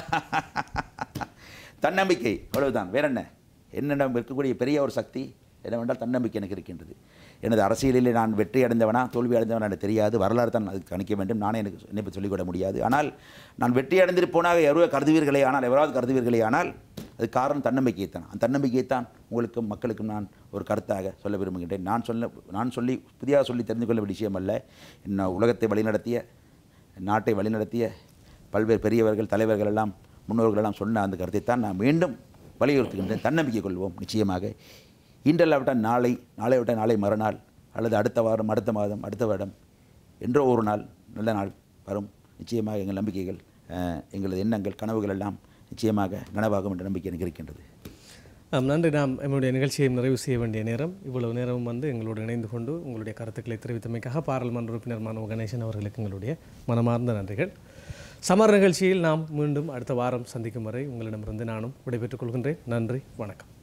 தன்னம்பிக்கை அவ்வளவுதான் வேற என்ன என்னிடம் இருக்கக்கூடிய பெரிய ஒரு சக்தி என்னவென்றால் தன்னம்பிக்கை எனக்கு இருக்கின்றது எனது அரசியலிலே நான் வெற்றி அடைந்தவனா தோல்வி அடைந்தவனா எனக்கு தெரியாது வரலாறு தான் அதுக்கு கணிக்க வேண்டும் நானே எனக்கு என்னை பற்றி சொல்லிக்கொள்ள முடியாது ஆனால் நான் வெற்றி அடைந்திருப்போனாக எவ்வளோ கருதுவீர்களே ஆனால் எவராவது கருதுவீர்களே ஆனால் அது காரணம் தன்னம்பிக்கையை தான் அந்த தன்னம்பிக்கையை தான் உங்களுக்கும் மக்களுக்கும் நான் ஒரு கருத்தாக சொல்ல விரும்புகின்றேன் நான் சொல்ல நான் சொல்லி புதிதாக சொல்லி தெரிந்து கொள்ள வேண்டிய விஷயம் அல்ல என்ன உலகத்தை வழிநடத்திய நாட்டை வழிநடத்திய பல்வேறு பெரியவர்கள் தலைவர்கள் எல்லாம் முன்னோர்கள் எல்லாம் சொன்ன அந்த கருத்தை தான் நான் மீண்டும் வலியுறுத்துகின்றேன் தன்னம்பிக்கை கொள்வோம் நிச்சயமாக இன்றல்லாவிட்டால் நாளை நாளை விட்டால் நாளை மறுநாள் அல்லது அடுத்த வாரம் அடுத்த மாதம் அடுத்த வருடம் என்றோ ஒரு நாள் நல்ல நாள் வரும் நிச்சயமாக எங்கள் நம்பிக்கைகள் அஹ், எங்களது எண்ணங்கள் கனவுகள் எல்லாம் நிச்சயமாக நனவாகும் என்ற நம்பிக்கை எனக்கு இருக்கின்றது ஆம், நன்றி நாம் எங்களுடைய நிகழ்ச்சியை நிறைவு செய்ய வேண்டிய நேரம் இவ்வளவு நேரமும் வந்து எங்களோடு இணைந்து கொண்டு உங்களுடைய கருத்துக்களை தெரிவித்தமைக்காக பாராளுமன்ற உறுப்பினர் மாணவ கணேசன் அவர்களுக்கு எங்களுடைய மனமார்ந்த நன்றிகள் சமர் நிகழ்ச்சியில் நாம் மீண்டும் அடுத்த வாரம் சந்திக்கும் வரை உங்களிடமிருந்து நானும் விடைபெற்றுக் கொள்கின்றேன் நன்றி வணக்கம்